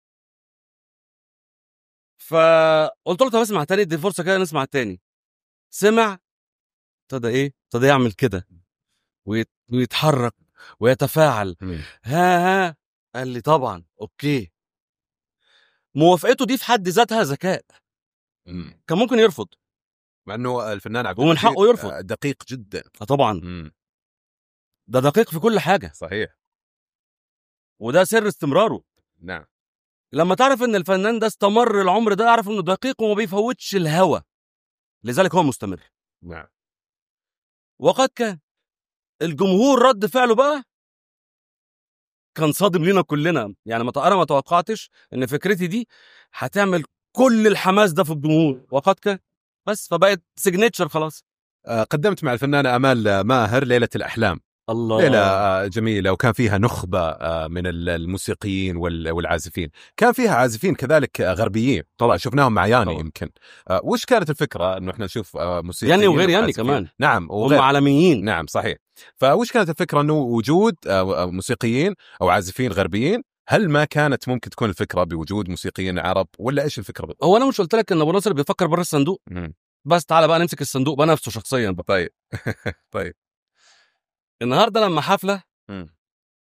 فقلت له طب اسمع تاني ادي فرصه كده نسمع التاني سمع ابتدى ايه ابتدى يعمل كده ويت... ويتحرك ويتفاعل مم. ها ها قال لي طبعا اوكي موافقته دي في حد ذاتها ذكاء مم. كان ممكن يرفض مع انه الفنان عبد ومن المجيد، حقه يرفض. آه، دقيق جدا آه طبعا مم. ده دقيق في كل حاجه صحيح وده سر استمراره نعم لما تعرف ان الفنان ده استمر العمر ده اعرف انه دقيق وما بيفوتش الهوى لذلك هو مستمر نعم وقد كان الجمهور رد فعله بقى كان صادم لينا كلنا يعني ما انا ما توقعتش ان فكرتي دي هتعمل كل الحماس ده في الجمهور وقد كان بس فبقت سيجنتشر خلاص آه، قدمت مع الفنانة أمال ماهر ليلة الأحلام الله ليلة آه، جميلة وكان فيها نخبة آه، من ال- الموسيقيين وال- والعازفين كان فيها عازفين كذلك آه، غربيين طبعا شفناهم مع ياني طبعا. يمكن آه، وش كانت الفكرة أنه إحنا نشوف آه، موسيقيين ياني وغير ياني وعازفين؟ كمان. نعم هم وغير عالميين نعم صحيح فوش كانت الفكرة أنه وجود آه، موسيقيين أو عازفين غربيين هل ما كانت ممكن تكون الفكرة بوجود موسيقيين عرب ولا إيش الفكرة بالضبط؟ هو انا مش قلت لك ان ابو ناصر بيفكر بره الصندوق مم. بس تعالى بقى نمسك الصندوق بقى نفسه شخصيا بقى طيب طيب النهارده لما حفله مم.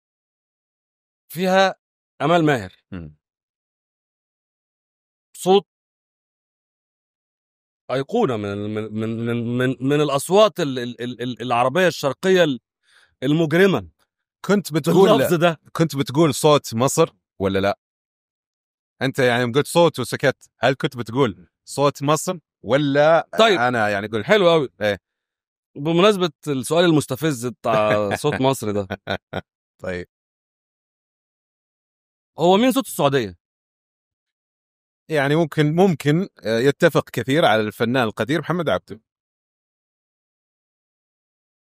فيها امال ماهر مم. صوت ايقونه من من من من, من, من الاصوات ال- ال- ال- ال- العربيه الشرقيه ال- المجرمه كنت بتقول اللفظ ده كنت بتقول صوت مصر ولا لا؟ انت يعني قلت صوت وسكت، هل كنت بتقول صوت مصر ولا طيب. انا يعني قلت حلو قوي إيه. بمناسبه السؤال المستفز بتاع صوت مصر ده طيب هو مين صوت السعوديه يعني ممكن ممكن آه، يتفق كثير على الفنان القدير محمد عبده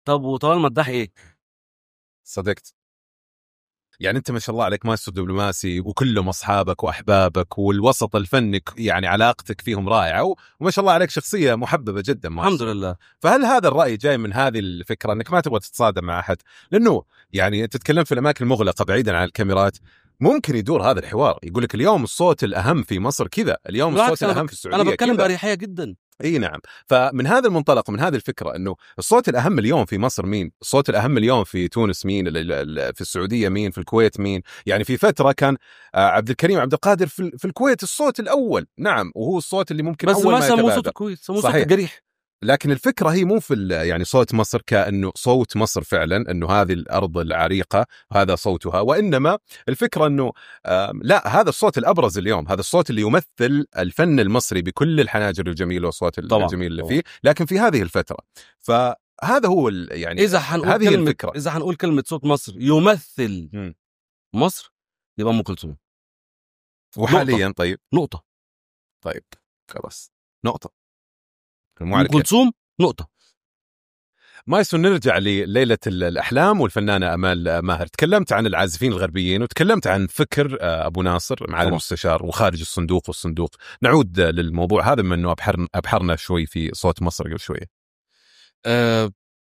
طب وطوال المداح ايه صدقت يعني انت ما شاء الله عليك ماستر دبلوماسي وكلهم اصحابك واحبابك والوسط الفني ك- يعني علاقتك فيهم رائعه و- وما شاء الله عليك شخصيه محببه جدا ماستر. الحمد لله فهل هذا الراي جاي من هذه الفكره انك ما تبغى تتصادم مع احد؟ لانه يعني انت تتكلم في الاماكن المغلقه بعيدا عن الكاميرات ممكن يدور هذا الحوار يقول لك اليوم الصوت الاهم في مصر كذا اليوم بالعكس الصوت أنا الاهم بك- في السعوديه انا بتكلم كذا. باريحيه جدا اي نعم فمن هذا المنطلق من هذه الفكره انه الصوت الاهم اليوم في مصر مين الصوت الاهم اليوم في تونس مين ال- ال- ال- في السعوديه مين في الكويت مين يعني في فتره كان آه، عبد الكريم عبد القادر في, ال- في الكويت الصوت الاول نعم وهو الصوت اللي ممكن بس اول ما ما سموه يتبادر صوت كويس سموه صوت صحيح. الجريح لكن الفكره هي مو في ال- يعني صوت مصر كانه صوت مصر فعلا انه هذه الارض العريقه هذا صوتها وانما الفكره انه آم، لا هذا الصوت الابرز اليوم هذا الصوت اللي يمثل الفن المصري بكل الحناجر الجميله والصوت طبعاً، الجميل اللي طبعاً. فيه لكن في هذه الفتره فهذا هو ال- يعني اذا حنقول هذه كلمه الفكرة. اذا حنقول كلمه صوت مصر يمثل مم. مصر يبقى ام كلثوم وحاليا طيب نقطه طيب خلاص نقطه ام المعركه كلثوم نقطه مايسترو نرجع لليلة ال- الأحلام والفنانة أمال ماهر تكلمت عن العازفين الغربيين وتكلمت عن فكر آه، أبو ناصر مع طبعا. المستشار وخارج الصندوق والصندوق نعود آه، للموضوع هذا بما أنه أبحرنا, أبحرنا شوي في صوت مصر قبل شوية آه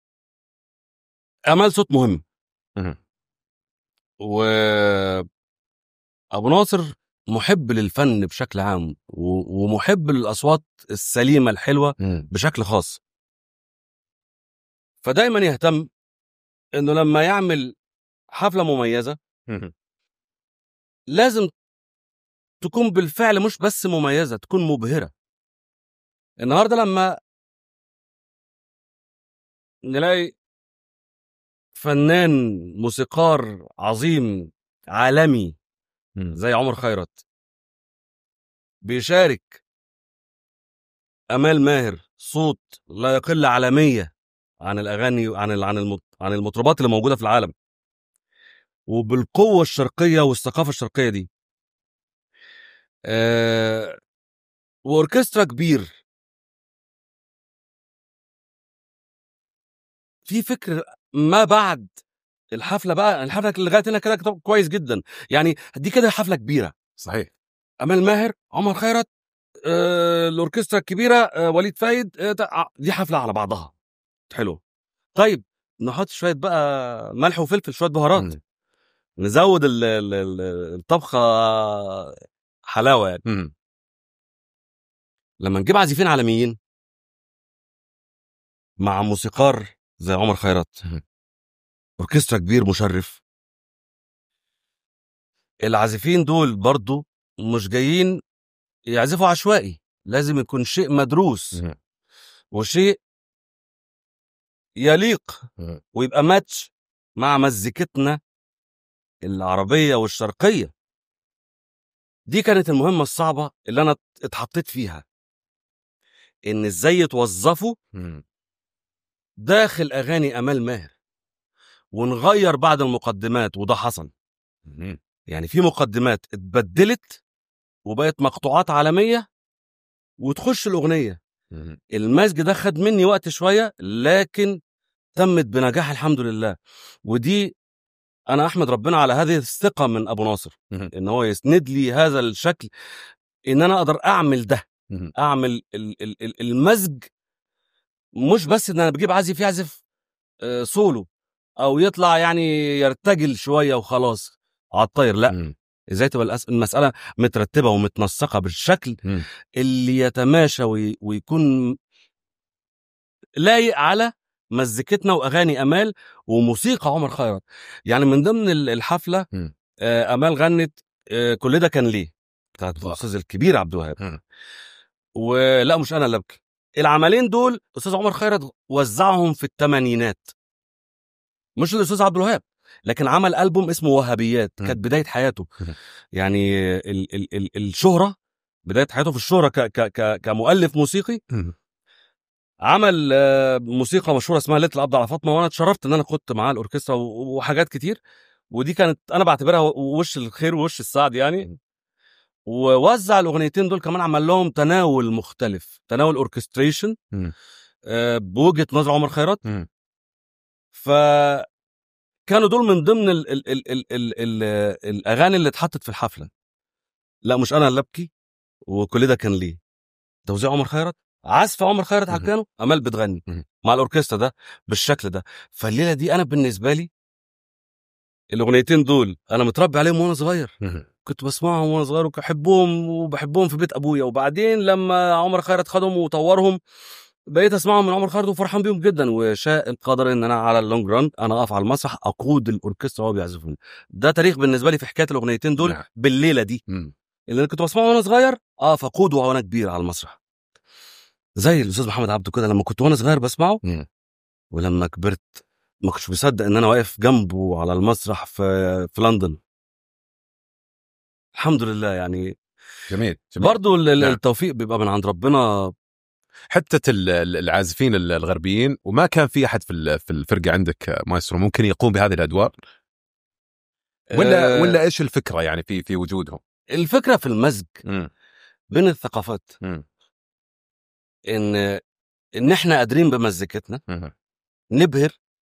امال صوت مهم مهم. و ابو ناصر محب للفن بشكل عام و- ومحب للاصوات السليمه الحلوه بشكل خاص فدايما يهتم انه لما يعمل حفله مميزه مهم. لازم تكون بالفعل مش بس مميزه تكون مبهره النهارده لما نلاقي فنان موسيقار عظيم عالمي مم. زي عمر خيرت بيشارك امال ماهر صوت لا يقل عالميه عن الاغاني عن ال- عن المط- عن المطربات اللي موجوده في العالم وبالقوه الشرقيه والثقافه الشرقيه دي آه واوركسترا كبير في فكر ما بعد الحفله بقى الحفله لغايه هنا كده كده كويس جدا يعني دي كده حفله كبيره صحيح امال ماهر عمر خيرت آه، الاوركسترا الكبيره آه، وليد فايد آه، تع- دي حفله على بعضها حلو طيب نحط شويه بقى ملح وفلفل شويه بهارات مم. نزود ال- ال- ال- الطبخه حلاوه يعني مم. لما نجيب عازفين عالميين مع موسيقار زي عمر خيرت مم. اوركسترا كبير مشرف العازفين دول برضو مش جايين يعزفوا عشوائي لازم يكون شيء مدروس مم. وشيء يليق مم. ويبقى ماتش مع مزيكتنا العربية والشرقية دي كانت المهمة الصعبة اللي أنا اتحطيت فيها إن إزاي يتوظفوا مم. داخل أغاني أمال ماهر ونغير بعض المقدمات وده حصل مم. يعني في مقدمات اتبدلت وبقت مقطوعات عالمية وتخش الأغنية مم. المزج ده خد مني وقت شوية لكن تمت بنجاح الحمد لله ودي أنا أحمد ربنا على هذه الثقة من أبو ناصر مم. إن هو يسند لي هذا الشكل إن أنا أقدر أعمل ده مم. أعمل ال- ال- ال- المزج مش بس إن أنا بجيب عازف يعزف آه، سولو أو يطلع يعني يرتجل شوية وخلاص على الطاير لا مم. ازاي تبقى الأس- المسألة مترتبة ومتنسقة بالشكل مم. اللي يتماشى وي- ويكون لايق على مزيكتنا واغاني امال وموسيقى عمر خيرت يعني من ضمن ال- الحفله مم. آه، امال غنت آه، كل ده كان ليه بتاعت الله. الاستاذ الكبير عبد الوهاب مم. ولا مش انا اللي ابكي العملين دول استاذ عمر خيرت وزعهم في الثمانينات مش الاستاذ عبد الوهاب لكن عمل البوم اسمه وهابيات مم. كانت بدايه حياته مم. يعني ال ال ال الشهره بدايه حياته في الشهره ك ك ك كمؤلف موسيقي مم. عمل آه، موسيقى مشهوره اسمها ليله القبض على فاطمه وانا اتشرفت ان انا كنت معاه الاوركسترا و- وحاجات كتير ودي كانت انا بعتبرها وش الخير ووش السعد يعني ووزع الاغنيتين دول كمان عمل لهم تناول مختلف تناول اوركستريشن مم. آه، بوجهه نظر عمر خيرت مم. ف كانوا دول من ضمن ال ال ال ال ال ال الاغاني اللي اتحطت في الحفله لا مش انا اللي ابكي وكل ده كان ليه توزيع عمر خيرت عزف عمر خيرت على مهم. البيانو امال بتغني مهم. مع الاوركسترا ده بالشكل ده فالليله دي انا بالنسبه لي الاغنيتين دول انا متربي عليهم وانا صغير مهم. كنت بسمعهم وانا صغير وبحبهم وبحبهم في بيت ابويا وبعدين لما عمر خيرت خدهم وطورهم بقيت اسمعهم من عمر خيرت وفرحان بيهم جدا وشاء القدر ان انا على اللونج ران انا اقف على المسرح اقود الاوركسترا وهو بيعزفون ده تاريخ بالنسبه لي في حكايه الاغنيتين دول نعم. بالليله دي مم. اللي انا كنت بسمعه وانا صغير اقف اقوده وانا كبير على المسرح زي الاستاذ محمد عبده كده لما كنت وانا صغير بسمعه مم. ولما كبرت ما كنتش مصدق ان انا واقف جنبه على المسرح في في لندن الحمد لله يعني جميل جميل برضو ال- ال- نعم. التوفيق بيبقى من عند ربنا حتى ال- ال- العازفين ال- الغربيين وما كان في احد في ال- في الفرقه عندك آه، مايسترو ممكن يقوم بهذه الادوار ولا آه، ولا ايش الفكره يعني في في وجودهم؟ الفكره في المزج مم. بين الثقافات مم. ان ان احنا قادرين بمزيكتنا مم. نبهر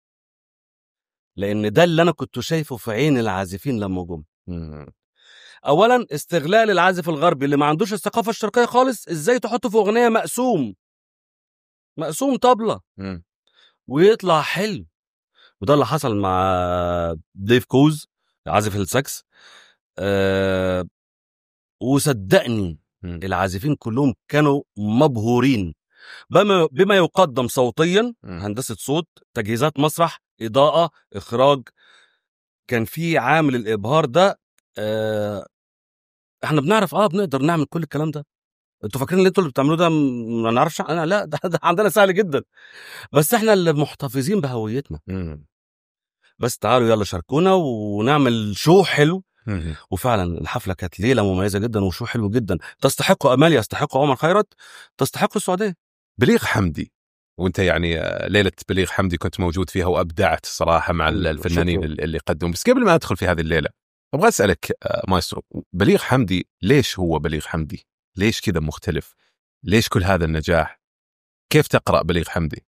لان ده اللي انا كنت شايفه في عين العازفين لما جم مم. اولا استغلال العازف الغربي اللي ما عندوش الثقافه الشرقيه خالص ازاي تحطه في اغنيه مقسوم مقسوم طبله مم. ويطلع حلو وده اللي حصل مع ديف كوز عازف الساكس أه وصدقني مم. العازفين كلهم كانوا مبهورين بما بما يقدم صوتيا مم. هندسه صوت تجهيزات مسرح اضاءه اخراج كان في عامل الابهار ده آه احنا بنعرف اه بنقدر نعمل كل الكلام ده انتوا فاكرين اللي انتوا اللي بتعملوه ده م- ما نعرفش انا لا ده, ده عندنا سهل جدا بس احنا اللي محتفظين بهويتنا مم. بس تعالوا يلا شاركونا ونعمل شو حلو مم. وفعلا الحفله كانت ليله مميزه جدا وشو حلو جدا تستحق امال يستحق عمر خيرت تستحق السعوديه بليغ حمدي وانت يعني آه، ليله بليغ حمدي كنت موجود فيها وابدعت صراحه مع ال- شكراً. الفنانين اللي قدموا بس قبل ما ادخل في هذه الليله ابغى اسالك آه، مايسترو بليغ حمدي ليش هو بليغ حمدي؟ ليش كذا مختلف؟ ليش كل هذا النجاح؟ كيف تقرا بليغ حمدي؟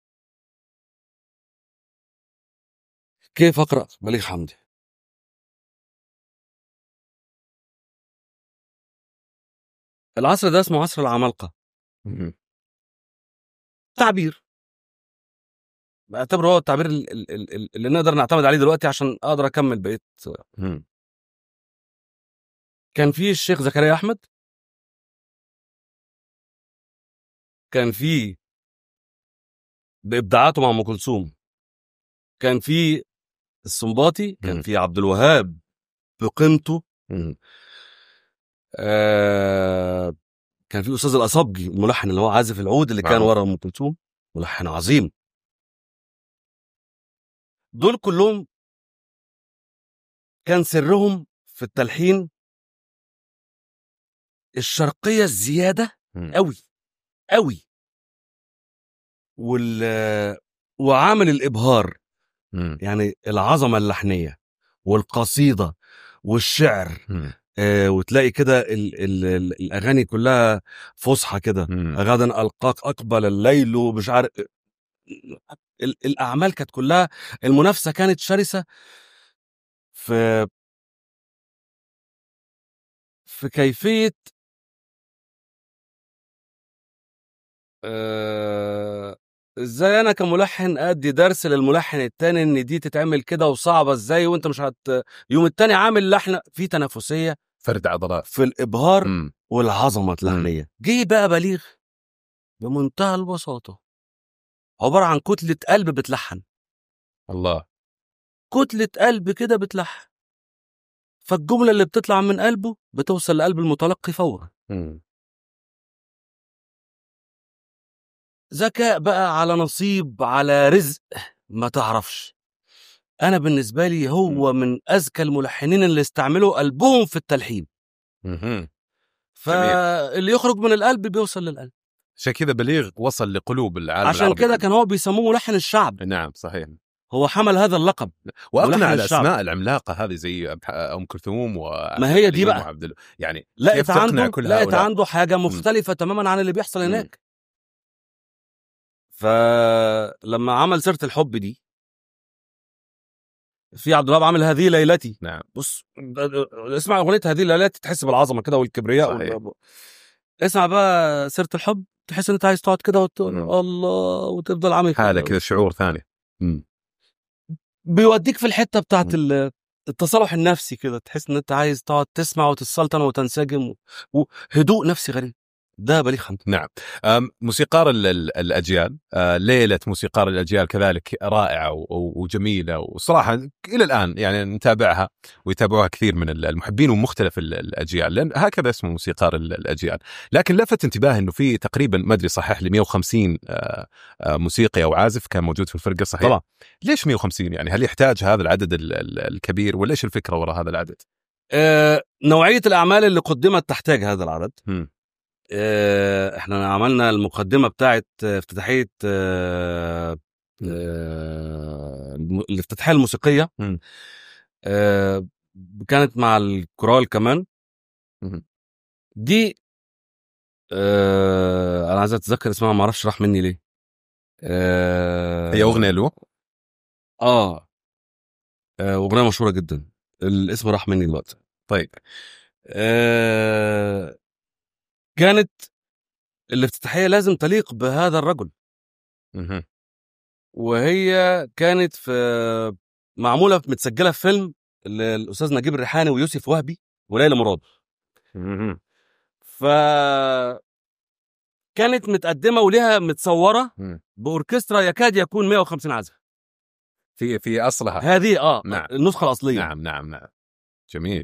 كيف اقرا بليغ حمدي العصر ده اسمه عصر العمالقه مم. تعبير بعتبره هو التعبير ال- ال- ال- ال- اللي نقدر نعتمد عليه دلوقتي عشان اقدر اكمل بقيه مم. كان في الشيخ زكريا احمد كان في بابداعاته مع ام كلثوم كان في السنباطي مم. كان في عبد الوهاب بقيمته مم. آه كان في استاذ الاصابجي الملحن اللي هو عازف العود اللي كان معروف. ورا ام كلثوم ملحن عظيم دول كلهم كان سرهم في التلحين الشرقيه الزياده مم. قوي قوي وال وعامل الابهار مم. يعني العظمه اللحنيه والقصيده والشعر مم. آه وتلاقي كده ال ال ال الاغاني كلها فصحى كده مم. غدا القاك اقبل الليل ومش عارف ال- الاعمال كانت كلها المنافسه كانت شرسه في في كيفيه آه، ازاي انا كملحن ادي درس للملحن التاني ان دي تتعمل كده وصعبه ازاي وانت مش هت يوم التاني عامل لحن في تنافسيه فرد عضلات في الابهار مم. والعظمه اللحنيه جه بقى بليغ بمنتهى البساطه عباره عن كتله قلب بتلحن الله كتله قلب كده بتلحن فالجمله اللي بتطلع من قلبه بتوصل لقلب المتلقي فورا مم. ذكاء بقى على نصيب على رزق ما تعرفش انا بالنسبه لي هو من اذكى الملحنين اللي استعملوا قلبهم في التلحين مهم. فاللي يخرج من القلب بيوصل للقلب عشان كذا بليغ وصل لقلوب العالم عشان العربي كده كان هو بيسموه ملحن الشعب نعم صحيح هو حمل هذا اللقب واقنع ملحن الاسماء الشعب. العملاقه هذه زي أب- ام كلثوم و ما هي دي حليم بقى. وعبد ال... يعني لقيت كيف تقنع عنده كل لقيت هؤلاء؟ عنده حاجه مختلفه تماما عن اللي بيحصل مم. هناك فلما عمل سيره الحب دي في عبد الوهاب عامل هذه ليلتي نعم بص اسمع اغنيه هذه ليلتي تحس بالعظمه كده والكبرياء صحيح. وال- اسمع بقى سيره الحب تحس ان انت عايز تقعد كده وتقول مم. الله وتفضل عامل كده. حاله كذا شعور ثاني مم. بيوديك في الحته بتاعت مم. ال- التصالح النفسي كده تحس ان انت عايز تقعد تسمع وتتسلطن وتنسجم و- وهدوء نفسي غريب ده بليغ حمدي نعم أم، موسيقار ال- ال- الاجيال آه، ليله موسيقار الاجيال كذلك رائعه و- و- وجميله وصراحه الى الان يعني نتابعها ويتابعوها كثير من ال- المحبين ومختلف ال- الاجيال لان هكذا اسمه موسيقار ال- الاجيال لكن لفت انتباهي انه في تقريبا ما ادري صحح لي 150 آه، آه، موسيقي او عازف كان موجود في الفرقه صحيح طبعا ليش 150 يعني هل يحتاج هذا العدد ال- ال- الكبير ولا ايش الفكره وراء هذا العدد آه نوعيه الاعمال اللي قدمت تحتاج هذا العدد مم. آه احنا عملنا المقدمه بتاعت آه، افتتاحيه آه آه الم- الافتتاحيه الموسيقيه مم. آه كانت مع الكورال كمان مم. دي آه انا عايز اتذكر اسمها ما اعرفش راح مني ليه آه هي اغنيه له اه آه، اغنيه مشهوره جدا الاسم راح مني دلوقتي طيب آه كانت الافتتاحيه لازم تليق بهذا الرجل مهم. وهي كانت في معموله متسجله في فيلم الاستاذ نجيب الريحاني ويوسف وهبي وليلى مراد مهم. ف كانت متقدمه وليها متصوره مم. باوركسترا يكاد يكون 150 عازف في في اصلها هذه اه نعم. النسخه الاصليه نعم نعم نعم جميل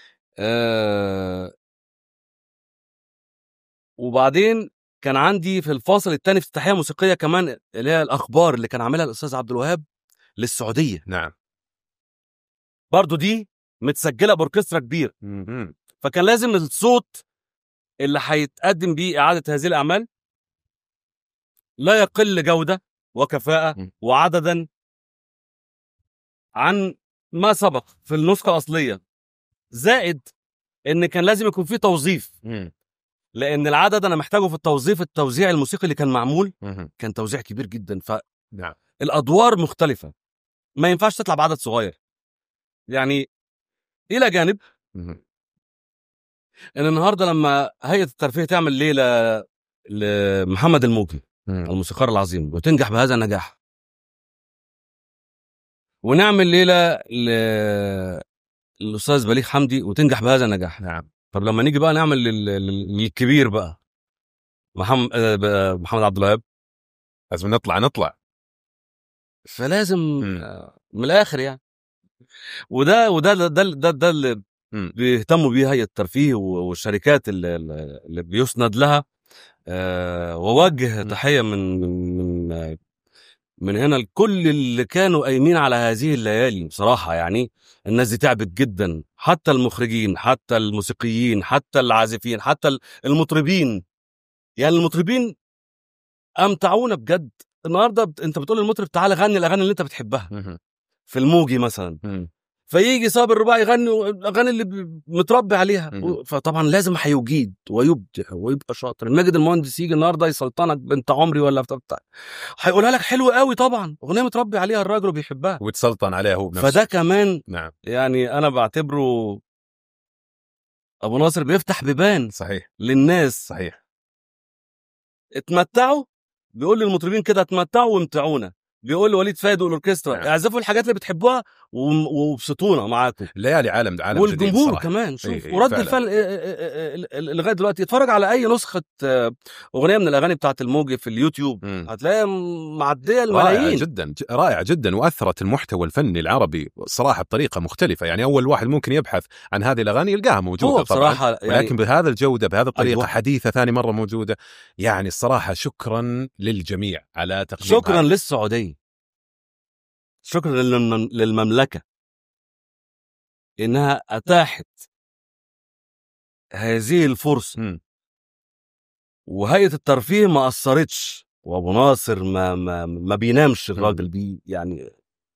آه وبعدين كان عندي في الفاصل الثاني افتتاحيه موسيقيه كمان اللي هي الاخبار اللي كان عاملها الاستاذ عبد الوهاب للسعوديه نعم برضو دي متسجله باوركسترا كبير مهم. فكان لازم الصوت اللي هيتقدم بيه اعاده هذه الاعمال لا يقل جوده وكفاءه م. وعددا عن ما سبق في النسخه الاصليه زائد ان كان لازم يكون في توظيف مم. لان العدد انا محتاجه في التوظيف التوزيع الموسيقي اللي كان معمول مهم. كان توزيع كبير جدا نعم فالادوار مختلفه ما ينفعش تطلع بعدد صغير يعني الى جانب مهم. ان النهارده لما هيئه الترفيه تعمل ليله لمحمد الموجي مم. الموسيقار العظيم وتنجح بهذا النجاح ونعمل ليله ل الاستاذ بليغ حمدي وتنجح بهذا النجاح نعم طب لما نيجي بقى نعمل لل- لل- للكبير بقى محمد محمد عبد الوهاب لازم نطلع نطلع فلازم مم. آه، من الاخر يعني وده وده ده ده, ده, ده اللي مم. بيهتموا بيه هيئه الترفيه و- والشركات اللي, اللي بيسند لها آه، ووجه مم. تحيه من من من من هنا لكل اللي كانوا قايمين على هذه الليالي بصراحه يعني الناس دي تعبت جدا حتى المخرجين حتى الموسيقيين حتى العازفين حتى المطربين يعني المطربين امتعونا بجد النهارده بت- انت بتقول للمطرب تعالى غني الاغاني اللي انت بتحبها مهم. في الموجي مثلا مم. فيجي صابر الرباعي يغني الاغاني اللي ب- متربي عليها مم. و- فطبعا لازم هيجيد ويبدع ويبقى شاطر الماجد المهندس يجي النهارده يسلطنك بنت عمري ولا بتاع بتاع هيقولها لك حلو قوي طبعا اغنيه متربي عليها الراجل وبيحبها وتسلطن عليه هو بنفسه فده كمان نعم يعني انا بعتبره ابو ناصر بيفتح بيبان صحيح للناس صحيح اتمتعوا بيقول للمطربين كده اتمتعوا وامتعونا بيقول لوليد فايد والاوركسترا نعم. اعزفوا الحاجات اللي بتحبوها وم- وابسطونا معاكم ليالي عالم عالم جديد والجمهور صراحة. كمان شوف إيه، ورد فعلا. الفعل إيه، إيه، إيه، إيه، إيه، لغايه دلوقتي اتفرج على اي نسخه آه، اغنيه من الاغاني بتاعت الموجي في اليوتيوب مم. هتلاقيها معديه رائعة الملايين جدا ج- رائعة جدا وأثرت المحتوى الفني العربي صراحة بطريقة مختلفة يعني أول واحد ممكن يبحث عن هذه الأغاني يلقاها موجودة هو طبعا بصراحه ولكن يعني بهذا الجودة بهذه الطريقة أيوة. حديثة ثاني مرة موجودة يعني الصراحة شكرا للجميع على تقديم شكرا هذا. للسعوديه شكرا للمم- للمملكه انها اتاحت هذه الفرصه مم. وهيئه الترفيه ما قصرتش وابو ناصر ما ما ما بينامش الراجل بيه يعني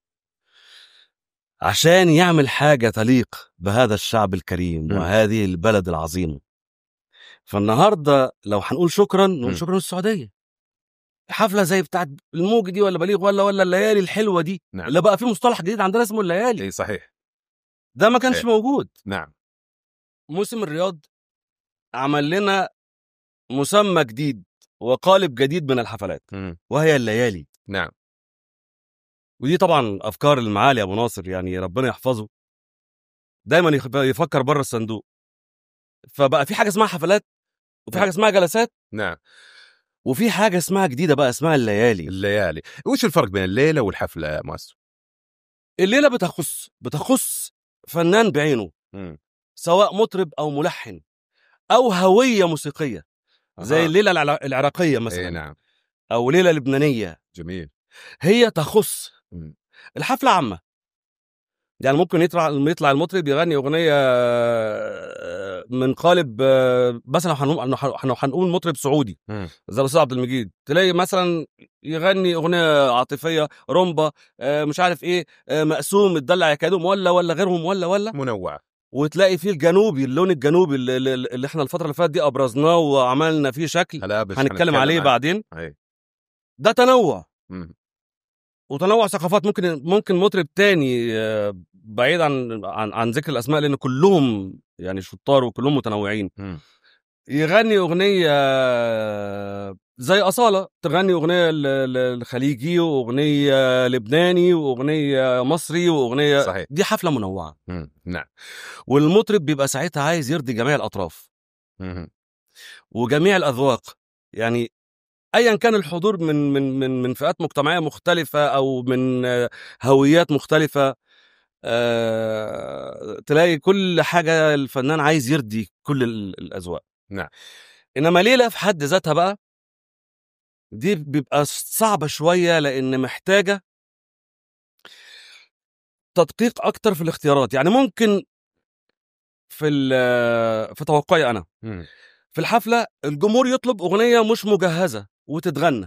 عشان يعمل حاجه تليق بهذا الشعب الكريم مم. وهذه البلد العظيمه فالنهارده لو هنقول شكرا مم. نقول شكرا للسعوديه حفله زي بتاعت الموج دي ولا بليغ ولا ولا الليالي الحلوه دي نعم لا بقى في مصطلح جديد عندنا اسمه الليالي اي صحيح ده ما كانش إيه. موجود نعم موسم الرياض عمل لنا مسمى جديد وقالب جديد من الحفلات مم. وهي الليالي نعم ودي طبعا افكار المعالي ابو ناصر يعني ربنا يحفظه دايما يخ- يفكر بره الصندوق فبقى في حاجه اسمها حفلات وفي حاجه اسمها جلسات نعم وفي حاجه اسمها جديده بقى اسمها الليالي الليالي وش الفرق بين الليله والحفله يا ماستر؟ الليله بتخص بتخص فنان بعينه مم. سواء مطرب او ملحن او هويه موسيقيه زي أها. الليله العلا- العراقيه مثلا اي نعم او ليله لبنانيه جميل هي تخص مم. الحفله عامه يعني ممكن يطلع يطلع المطرب يغني اغنيه من قالب مثلا لو هنقول لو هنقول مطرب سعودي مم. زي الاستاذ عبد المجيد تلاقي مثلا يغني اغنيه عاطفيه رومبا آه، مش عارف ايه آه، مقسوم متدلع يا كادوم ولا ولا غيرهم ولا ولا منوعه وتلاقي فيه الجنوبي اللون الجنوبي اللي, اللي اللي احنا الفتره اللي فاتت دي ابرزناه وعملنا فيه شكل هلا بس هنتكلم عليه عنه. بعدين اي ده تنوع مم. وتنوع ثقافات ممكن ممكن مطرب تاني آه، بعيد عن عن, عن ذكر الاسماء لان كلهم يعني شطار وكلهم متنوعين مم. يغني اغنيه آه، زي اصاله تغني اغنيه ل- ل- لخليجي واغنيه لبناني واغنيه مصري واغنيه صحيح دي حفله منوعه مم. نعم والمطرب بيبقى ساعتها عايز يرضي جميع الاطراف مم. وجميع الاذواق يعني ايا كان الحضور من من من من فئات مجتمعيه مختلفه او من آه، هويات مختلفه آه، تلاقي كل حاجه الفنان عايز يرضي كل ال- الاذواق نعم. انما ليله في حد ذاتها بقى دي بيبقى صعبه شويه لان محتاجه تدقيق اكتر في الاختيارات يعني ممكن في ال- في توقعي انا مم. في الحفله الجمهور يطلب اغنيه مش مجهزه وتتغنى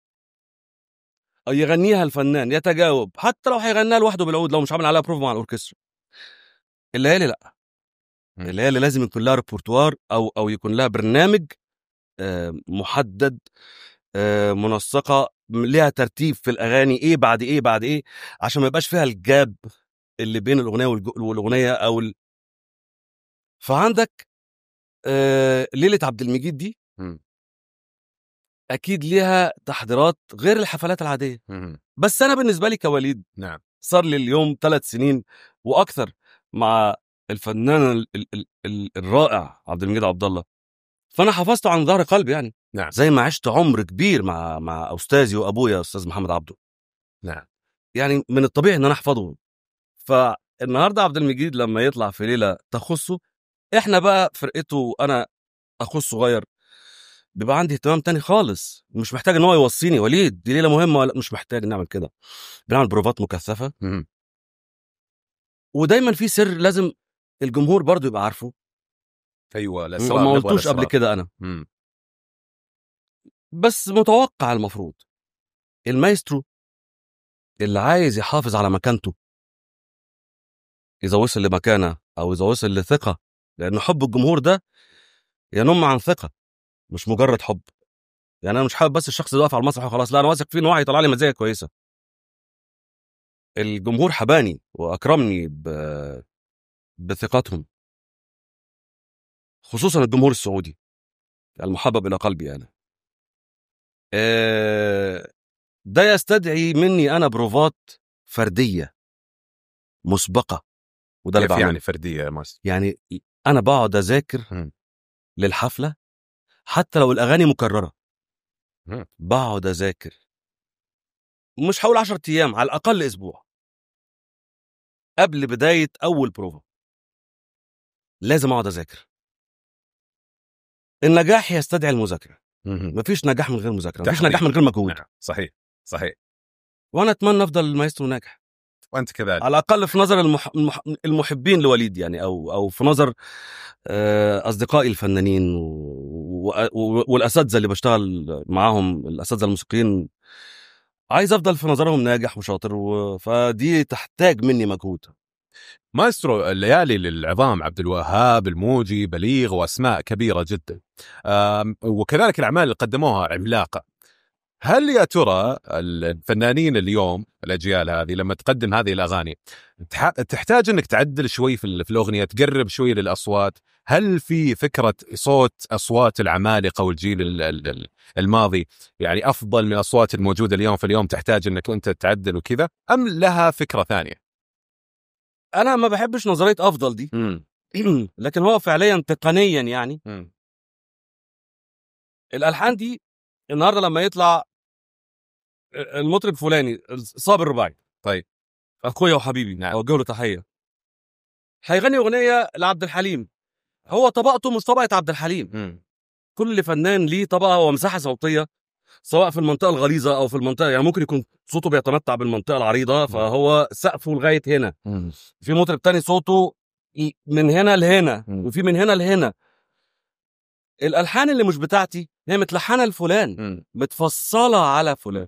او يغنيها الفنان يتجاوب حتى لو هيغنيها لوحده بالعود لو مش عامل عليها بروف مع الاوركسترا الليالي لا مم. الليالي لازم يكون لها ريبورتوار او او يكون لها برنامج آه، محدد آه، منسقه م- ليها ترتيب في الاغاني ايه بعد ايه بعد ايه عشان ما يبقاش فيها الجاب اللي بين الاغنيه والج- والاغنيه او ال... فعندك آه، ليله عبد المجيد دي مم. اكيد ليها تحضيرات غير الحفلات العاديه مم. بس انا بالنسبه لي كوليد نعم صار لي اليوم ثلاث سنين واكثر مع الفنان ال- ال- ال- ال- الرائع عبد المجيد عبد الله فانا حفظته عن ظهر قلب يعني نعم. زي ما عشت عمر كبير مع مع استاذي وابويا استاذ محمد عبده نعم يعني من الطبيعي ان انا احفظه فالنهارده عبد المجيد لما يطلع في ليله تخصه احنا بقى فرقته انا اخوه الصغير بيبقى عندي اهتمام تاني خالص مش محتاج ان هو يوصيني وليد دي ليله مهمه ولا مش محتاج نعمل كده بنعمل بروفات مكثفه مم. ودايما في سر لازم الجمهور برضو يبقى عارفه ايوه الاسرار ما نبغى قلتوش قبل الأسرار. كده انا مم. بس متوقع المفروض المايسترو اللي عايز يحافظ على مكانته اذا وصل لمكانه او اذا وصل لثقه لان حب الجمهور ده ينم عن ثقه مش مجرد حب يعني انا مش حابب بس الشخص اللي واقف على المسرح وخلاص لا انا واثق فيه ان هو هيطلع لي مزايا كويسه الجمهور حباني واكرمني ب... بثقتهم خصوصا الجمهور السعودي المحبب الى قلبي انا آه، ده يستدعي مني انا بروفات فرديه مسبقه وده اللي كيف بعمله يعني فرديه يا ماستر يعني انا بقعد اذاكر مم. للحفله حتى لو الاغاني مكرره مم. بقعد اذاكر مش هقول 10 ايام على الاقل اسبوع قبل بدايه اول بروفا لازم اقعد اذاكر النجاح يستدعي المذاكره مم. مفيش نجاح من غير مذاكره مفيش تحضير. نجاح من غير مجهود نعم صحيح صحيح وانا اتمنى افضل المايسترو ناجح وانت كذلك على الاقل في نظر المح... المح... المحبين لوليد يعني او او في نظر آه، اصدقائي الفنانين و... و... والاساتذه اللي بشتغل معاهم الاساتذه الموسيقيين عايز افضل في نظرهم ناجح وشاطر و... فدي تحتاج مني مجهود مايسترو الليالي للعظام عبد الوهاب الموجي بليغ واسماء كبيره جدا آم، وكذلك الاعمال اللي قدموها عملاقه هل يا ترى الفنانين اليوم الاجيال هذه لما تقدم هذه الاغاني تح- تحتاج انك تعدل شوي في, ال- في الاغنيه تقرب شوي للاصوات هل في فكره صوت اصوات العمالقه والجيل ال- ال- ال- الماضي يعني افضل من الاصوات الموجوده اليوم في اليوم تحتاج انك انت تعدل وكذا ام لها فكره ثانيه؟ انا ما بحبش نظريه افضل دي لكن هو فعليا تقنيا يعني الالحان دي النهارده لما يطلع المطرب فلاني صابر الرباعي طيب. اخويا وحبيبي نعم. اوجه له تحيه هيغني اغنيه لعبد الحليم هو طبقته مش طبقه عبد الحليم كل فنان ليه طبقه ومساحه صوتيه سواء في المنطقه الغليظه او في المنطقه يعني ممكن يكون صوته بيتمتع بالمنطقه العريضه فهو سقفه لغايه هنا في مطرب تاني صوته ي- من هنا لهنا مم. وفي من هنا لهنا الالحان اللي مش بتاعتي هي متلحنه لفلان متفصله على فلان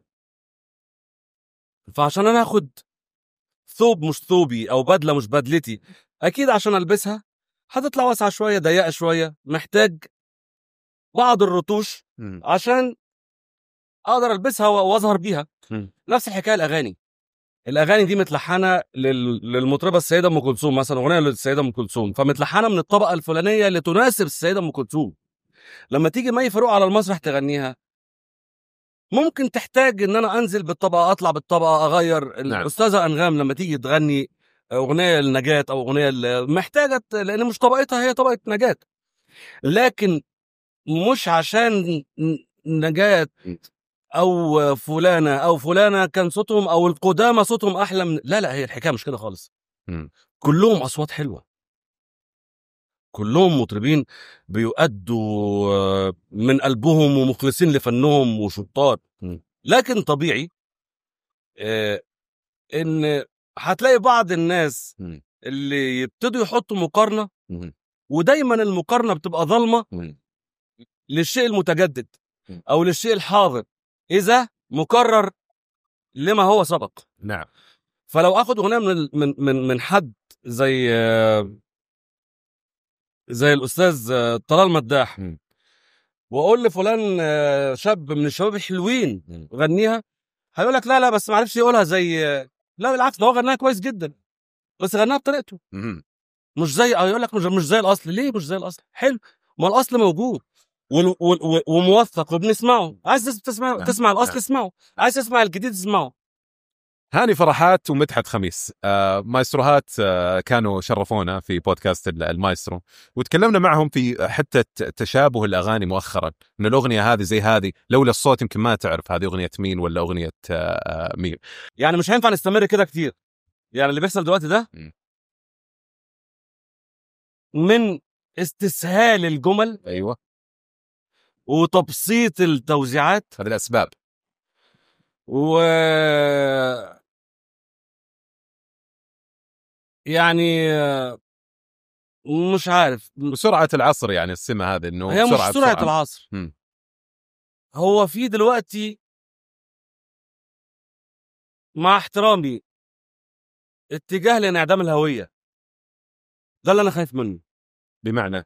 فعشان انا اخد ثوب مش ثوبي او بدله مش بدلتي اكيد عشان البسها هتطلع واسعه شويه ضيقه شويه محتاج بعض الرتوش عشان اقدر البسها و- واظهر بيها مم. نفس الحكايه الاغاني الاغاني دي متلحنه لل... للمطربه السيده ام كلثوم مثلا اغنيه للسيده ام كلثوم فمتلحنه من الطبقه الفلانيه اللي تناسب السيده ام كلثوم لما تيجي مي فاروق على المسرح تغنيها ممكن تحتاج ان انا انزل بالطبقه اطلع بالطبقه اغير نعم. الاستاذه انغام لما تيجي تغني اغنيه لنجاة او اغنيه ل- محتاجه ت- لان مش طبقتها هي طبقه نجاة لكن مش عشان ن- نجاة او فلانه او فلانه كان صوتهم او القدامى صوتهم احلى من لا لا هي الحكايه مش كده خالص مم. كلهم اصوات حلوه كلهم مطربين بيؤدوا آه، من قلبهم ومخلصين لفنهم وشطار مم. لكن طبيعي آه، ان هتلاقي بعض الناس مم. اللي يبتدوا يحطوا مقارنه مم. ودايما المقارنه بتبقى ظالمه مم. للشيء المتجدد مم. او للشيء الحاضر اذا مكرر لما هو سبق نعم فلو اخد اغنيه من ال- من من من حد زي آه، زي الاستاذ آه، طلال مداح مم. واقول لفلان آه، شاب من الشباب الحلوين مم. غنيها هيقول لك لا لا بس ما عرفش يقولها زي آه، لا بالعكس ده هو غناها كويس جدا بس غناها بطريقته مم. مش زي اه يقول لك مش مش زي الاصل ليه مش زي الاصل حلو ما الاصل موجود وال- وال- و- وموثق وبنسمعه عايز تس- تسمع نعم. تسمع الاصل نعم. اسمعه عايز تسمع الجديد اسمعه هاني فرحات ومدحت خميس آه مايستروهات آه كانوا شرفونا في بودكاست ال- المايسترو وتكلمنا معهم في حتى ت- تشابه الاغاني مؤخرا ان الاغنيه هذه زي هذه لولا الصوت يمكن ما تعرف هذه اغنيه مين ولا اغنيه آه مين يعني مش هينفع نستمر كده كتير يعني اللي بيحصل دلوقتي ده م. من استسهال الجمل ايوه وتبسيط التوزيعات هذه الاسباب و يعني آه، مش عارف وسرعه العصر يعني السمه هذه انه هي مش بسرعة سرعة بسرعة. العصر مم. هو في دلوقتي مع احترامي اتجاه لانعدام الهوية ده اللي انا خايف منه بمعنى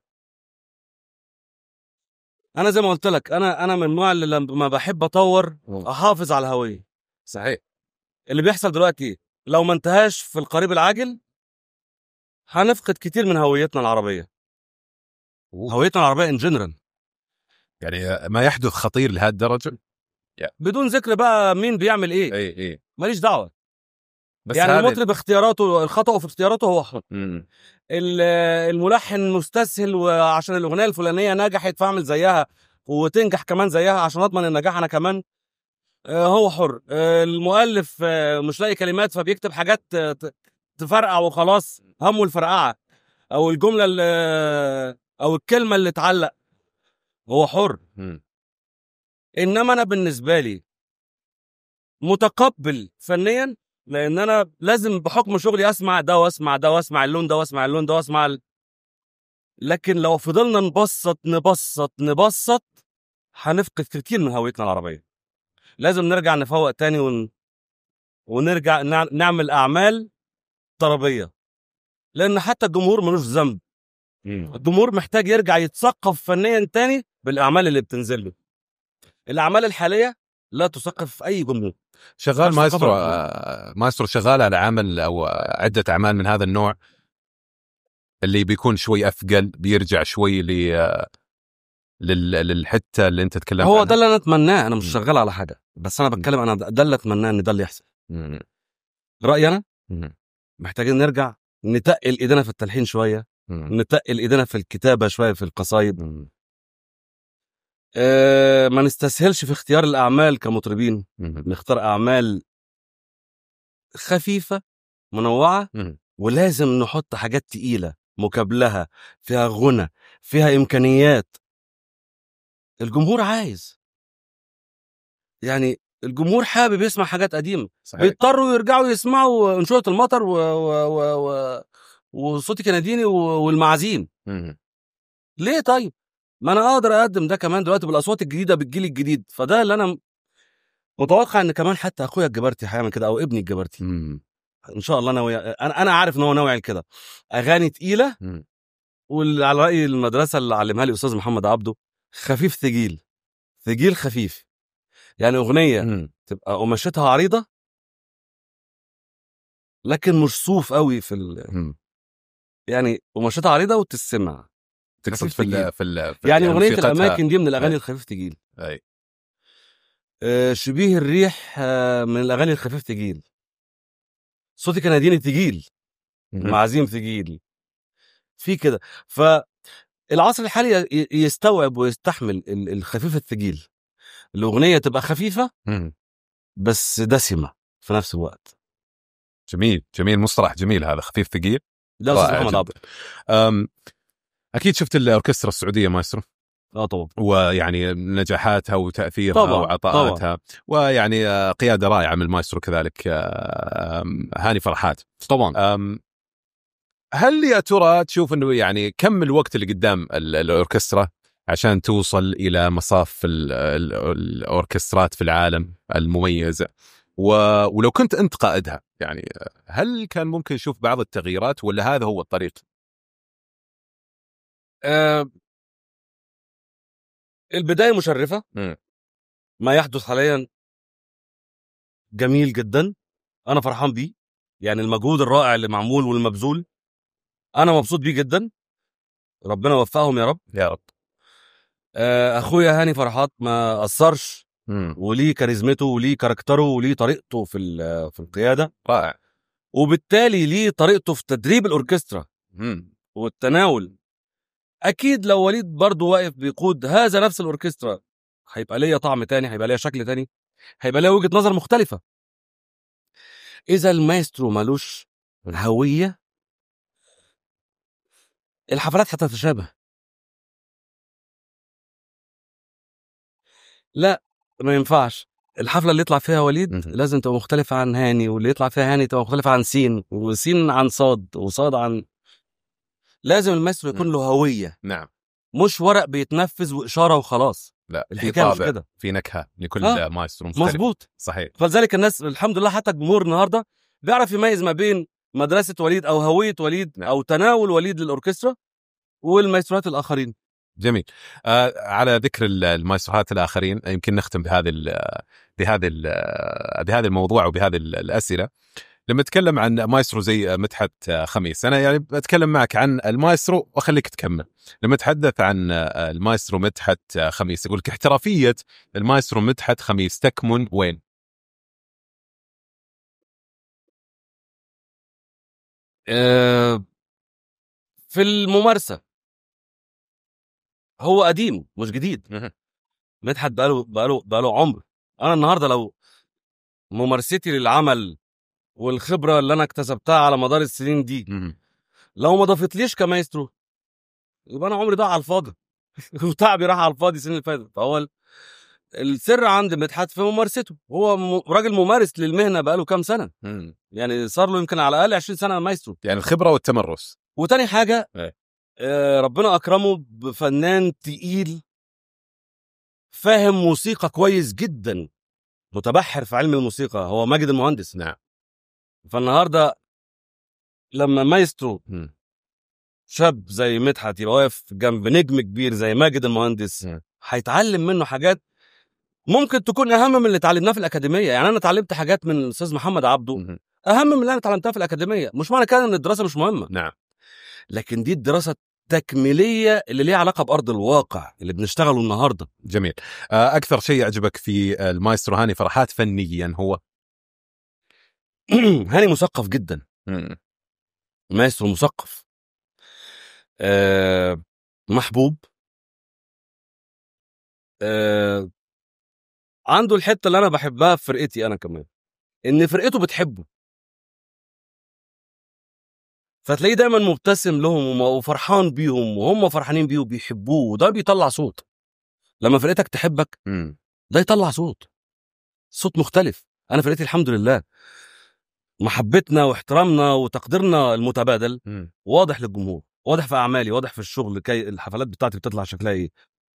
انا زي ما قلت لك انا انا من النوع اللي لما بحب اطور احافظ على الهوية صحيح اللي بيحصل دلوقتي لو ما انتهاش في القريب العاجل هنفقد كتير من هويتنا العربية هويتنا العربية ان جنرال يعني ما يحدث خطير لهذه الدرجه بدون ذكر بقى مين بيعمل ايه اي اي ماليش دعوة بس يعني هذه- المطرب اختياراته الخطأ في اختياراته هو حر مم. ال- الملحن مستسهل وعشان الاغنيه الفلانيه نجحت فاعمل زيها وتنجح كمان زيها عشان اضمن النجاح انا كمان آه، هو حر آه، المؤلف آه، مش لاقي كلمات فبيكتب حاجات آه، ت- تفرقع وخلاص همه الفرقعه او الجمله اللي او الكلمه اللي تعلق هو حر مم. انما انا بالنسبه لي متقبل فنيا لان انا لازم بحكم شغلي اسمع ده واسمع ده واسمع اللون ده واسمع اللون ده واسمع ال... لكن لو فضلنا نبسط نبسط نبسط هنفقد كتير من هويتنا العربيه لازم نرجع نفوق تاني ون... ونرجع نع... نعمل اعمال طربيه لان حتى الجمهور ملوش ذنب مم. الجمهور محتاج يرجع يتثقف فنيا تاني بالاعمال اللي بتنزل له الاعمال الحاليه لا تثقف في اي جمهور شغال نفس مايسترو الخبر. آه، مايسترو شغال على عمل او عده اعمال من هذا النوع اللي بيكون شوي اثقل بيرجع شوي ل آه، لل- للحته اللي انت تكلمت هو عنها. ده اللي انا اتمناه انا مش مم. شغال على حاجه بس انا بتكلم انا ده اللي اتمناه ان ده اللي يحصل مم. رايي انا مم. محتاجين نرجع نتقل ايدينا في التلحين شويه مم. نتقل ايدينا في الكتابه شويه في القصايد مم. أه ما نستسهلش في اختيار الاعمال كمطربين مم. نختار اعمال خفيفه منوعه مم. ولازم نحط حاجات تقيله مكابلها فيها غنى فيها امكانيات الجمهور عايز يعني الجمهور حابب يسمع حاجات قديمه صحيح بيضطروا يرجعوا يسمعوا انشوده المطر و... و... و... و... وصوتي كنديني و... والمعازيم مم. ليه طيب ما انا اقدر اقدم ده كمان دلوقتي بالاصوات الجديده بالجيل الجديد فده اللي انا متوقع ان كمان حتى اخويا الجبرتي هيعمل كده او ابني الجبرتي مم. ان شاء الله ناوي انا انا عارف ان هو ناوي على كده اغاني تقيله مم. وعلى راي المدرسه اللي علمها لي استاذ محمد عبده خفيف ثقيل ثقيل خفيف يعني اغنيه مم. تبقى قماشتها عريضه لكن مش صوف قوي في ال... مم. يعني قماشتها عريضه وتسمع تقصد خفيف في تقيل. ال في ال في يعني اغنيه موسيقتها. الاماكن دي من الاغاني أي. الخفيف تقيل اي آه، شبيه الريح آه، من الاغاني الخفيف تقيل صوتي كنديني تقيل مم. معازيم تقيل في كده فالعصر الحالي ي- يستوعب ويستحمل ال- الخفيف الثقيل الاغنيه تبقى خفيفه مم. بس دسمه في نفس الوقت جميل جميل مصطلح جميل هذا خفيف ثقيل ده استاذ رائع محمد جداً. عبد أم اكيد شفت الاوركسترا السعوديه مايسترو اه طبعا ويعني نجاحاتها وتاثيرها طبعاً، وعطاءاتها ويعني آه، قياده رائعه من المايسترو كذلك آه، آم، هاني فرحات طبعا أم، هل يا ترى تشوف انه يعني كم الوقت اللي قدام ال- الاوركسترا عشان توصل الى مصاف ال- ال- الاوركسترات في العالم المميزه و... ولو كنت انت قائدها يعني هل كان ممكن نشوف بعض التغييرات ولا هذا هو الطريق؟ آه البدايه مشرفه مم. ما يحدث حاليا جميل جدا انا فرحان بيه يعني المجهود الرائع اللي معمول والمبذول انا مبسوط بيه جدا ربنا يوفقهم يا رب يا رب آه، اخويا هاني فرحات ما اثرش مم. وليه كاريزمته وليه كاركتره وليه طريقته في ال- في القياده رائع وبالتالي ليه طريقته في تدريب الاوركسترا مم. والتناول اكيد لو وليد برضه واقف بيقود هذا نفس الاوركسترا هيبقى ليا طعم تاني هيبقى ليا شكل تاني هيبقى ليا وجهه نظر مختلفه اذا المايسترو ملوش هويه الحفلات هتتشابه لا ما ينفعش الحفله اللي يطلع فيها وليد مهم. لازم تبقى مختلفه عن هاني واللي يطلع فيها هاني تبقى مختلفه عن سين وسين عن صاد وصاد عن لازم المايسترو يكون له هويه نعم مش ورق بيتنفذ واشاره وخلاص لا في الحكايه مش طابع كده في نكهه لكل آه. مايسترو مختلف مظبوط صحيح فلذلك الناس الحمد لله حتى الجمهور النهارده بيعرف يميز ما بين مدرسه وليد او هويه وليد نعم. او تناول وليد للاوركسترا والمايستروات الاخرين جميل آه على ذكر ال- المايستروهات الاخرين يمكن نختم بهذه ال بهذه ال بهذا الموضوع وبهذه ال- الاسئله لما اتكلم عن مايسترو زي مدحت خميس انا يعني بتكلم معك عن المايسترو واخليك تكمل لما اتحدث عن المايسترو مدحت خميس يقول لك احترافيه المايسترو مدحت خميس تكمن وين؟ آه، في الممارسه هو قديم مش جديد مدحت بقاله بقاله بقاله عمر انا النهارده لو ممارستي للعمل والخبره اللي انا اكتسبتها على مدار السنين دي لو ما ضافتليش كمايسترو يبقى انا عمري ضاع على الفاضي وتعبي راح على الفاضي السنين اللي فاتت فهو ال- السر عند مدحت في ممارسته هو م- راجل ممارس للمهنه بقاله كام سنه يعني صار له يمكن على الاقل 20 سنه مايسترو يعني الخبره والتمرس وتاني حاجه إيه. آه ربنا اكرمه بفنان تقيل فاهم موسيقى كويس جدا متبحر في علم الموسيقى هو ماجد المهندس نعم فالنهارده لما مايسترو مم. شاب زي مدحت يبقى واقف جنب نجم كبير زي ماجد المهندس مم. هيتعلم منه حاجات ممكن تكون اهم من اللي اتعلمناه في الاكاديميه يعني انا اتعلمت حاجات من الاستاذ محمد عبده مهم. اهم من اللي انا اتعلمتها في الاكاديميه مش معنى كده ان الدراسه مش مهمه نعم لكن دي الدراسه التكميليه اللي ليها علاقه بارض الواقع اللي بنشتغله النهارده جميل آه، اكثر شيء يعجبك في المايسترو هاني فرحات فنيا هو هاني مثقف جدا مايسترو مثقف آه محبوب آه عنده الحته اللي انا بحبها في فرقتي انا كمان ان فرقته بتحبه فتلاقيه دايما مبتسم لهم وم- وفرحان بيهم وهم فرحانين بيه وبيحبوه وده بيطلع صوت لما فرقتك تحبك مم. ده يطلع صوت صوت مختلف انا فرقتي الحمد لله محبتنا واحترامنا وتقديرنا المتبادل مم. واضح للجمهور واضح في اعمالي واضح في الشغل كي الحفلات بتاعتي بتطلع شكلها ايه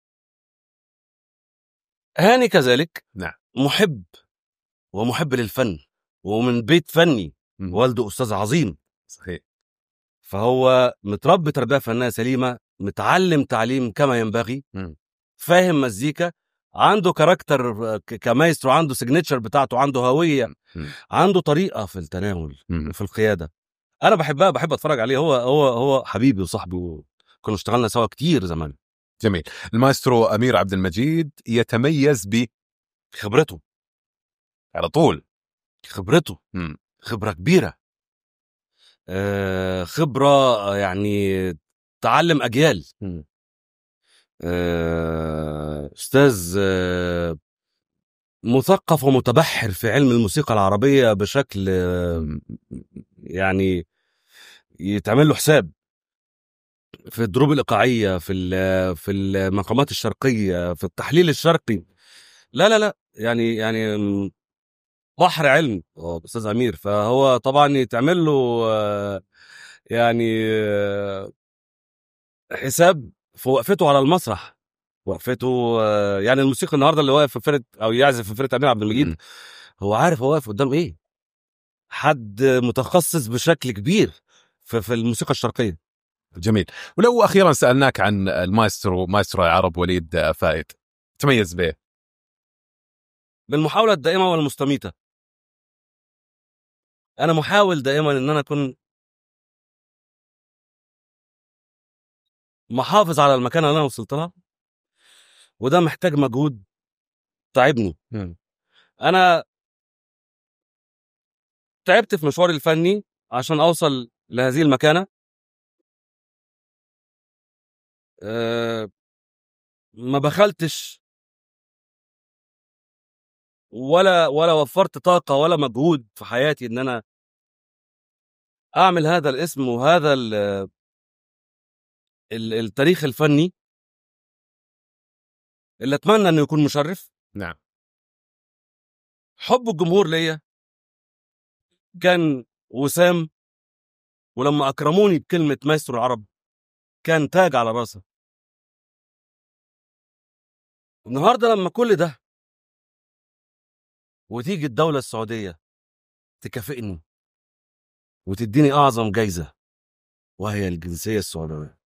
هاني كذلك نعم. محب ومحب للفن ومن بيت فني مم. والده استاذ عظيم صحيح فهو متربي تربيه فنيه سليمه متعلم تعليم كما ينبغي مم. فاهم مزيكا عنده كاركتر ك- كمايسترو عنده سيجنتشر بتاعته عنده هويه مم. عنده طريقه في التناول مم. في القياده انا بحبها بحب اتفرج عليه هو هو هو حبيبي وصاحبي وكنا اشتغلنا سوا كتير زمان جميل المايسترو امير عبد المجيد يتميز ب خبرته على طول خبرته مم. خبره كبيره آه خبره آه، يعني تعلم اجيال مم. آه استاذ آه مثقف ومتبحر في علم الموسيقى العربيه بشكل آه يعني يتعمل له حساب في الدروب الايقاعيه في ال- في المقامات الشرقيه في التحليل الشرقي لا لا لا يعني يعني م- بحر علم هو استاذ امير فهو طبعا يتعمل له آه، يعني آه، حساب في وقفته على المسرح وقفته آه، يعني الموسيقى النهارده اللي واقف في فرقه او يعزف في فرقه امير عبد المجيد مم. هو عارف هو واقف قدام ايه حد متخصص بشكل كبير في, في الموسيقى الشرقيه جميل ولو اخيرا سالناك عن المايسترو مايسترو العرب وليد فايد تميز به بالمحاوله الدائمه والمستميته انا محاول دائما ان انا اكون محافظ على المكانه اللي انا وصلت لها وده محتاج مجهود تعبني انا تعبت في مشواري الفني عشان اوصل لهذه المكانه أه ما بخلتش ولا ولا وفرت طاقه ولا مجهود في حياتي ان انا اعمل هذا الاسم وهذا ال ال التاريخ الفني اللي اتمنى انه يكون مشرف نعم حب الجمهور ليا كان وسام ولما اكرموني بكلمه مايسترو العرب كان تاج على راسه النهارده لما كل ده وتيجي الدوله السعوديه تكافئني وتديني اعظم جايزه وهي الجنسيه السعوديه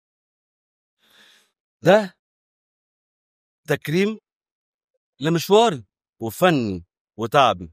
ده تكريم لمشواري وفني وتعبي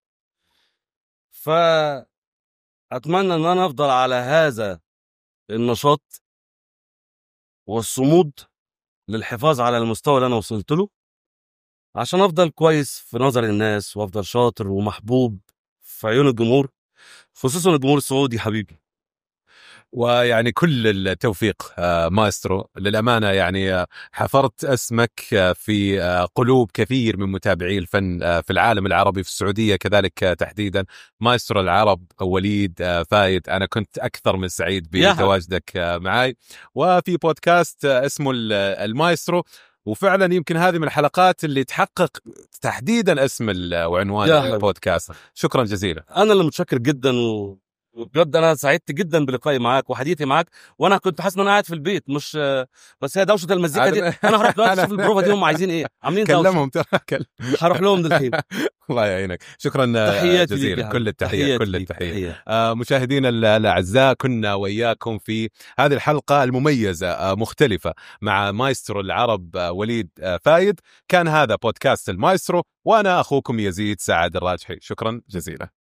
فأتمنى إن أنا أفضل على هذا النشاط والصمود للحفاظ على المستوى اللي أنا وصلت له عشان أفضل كويس في نظر الناس وأفضل شاطر ومحبوب في عيون الجمهور خصوصا الجمهور السعودي حبيبي ويعني كل التوفيق آه، مايسترو للامانه يعني آه، حفرت اسمك آه، في آه، قلوب كثير من متابعي الفن آه، في العالم العربي في السعوديه كذلك آه، تحديدا مايسترو العرب وليد آه، فايد انا كنت اكثر من سعيد يا حبيبي. بتواجدك آه، معي وفي بودكاست آه، اسمه ال- المايسترو وفعلا يمكن هذه من الحلقات اللي تحقق تحديدا اسم ال- وعنوان يا حبيبي. البودكاست شكرا جزيلا أنا اللي متشكر جدا و... وبجد انا سعدت جدا بلقائي معاك وحديثي معاك وانا كنت حاسس ان انا قاعد في البيت مش بس هي دوشه المزيكا دي عاد- انا هروح دلوقتي أنا- اشوف البروفه دي هم عايزين ايه عاملين دوشه كلمهم ترى كل- هروح لهم دلوقتي الله يعينك شكرا آه، تحياتي ليك جزيلا يا كل عم. التحيه تحياتي كل ليك. التحيه تحية. آه، مشاهدينا ال- الاعزاء كنا وياكم في هذه الحلقه المميزه آه، مختلفه مع مايسترو العرب آه، وليد آه، فايد كان هذا بودكاست المايسترو وانا اخوكم يزيد سعد الراجحي شكرا جزيلا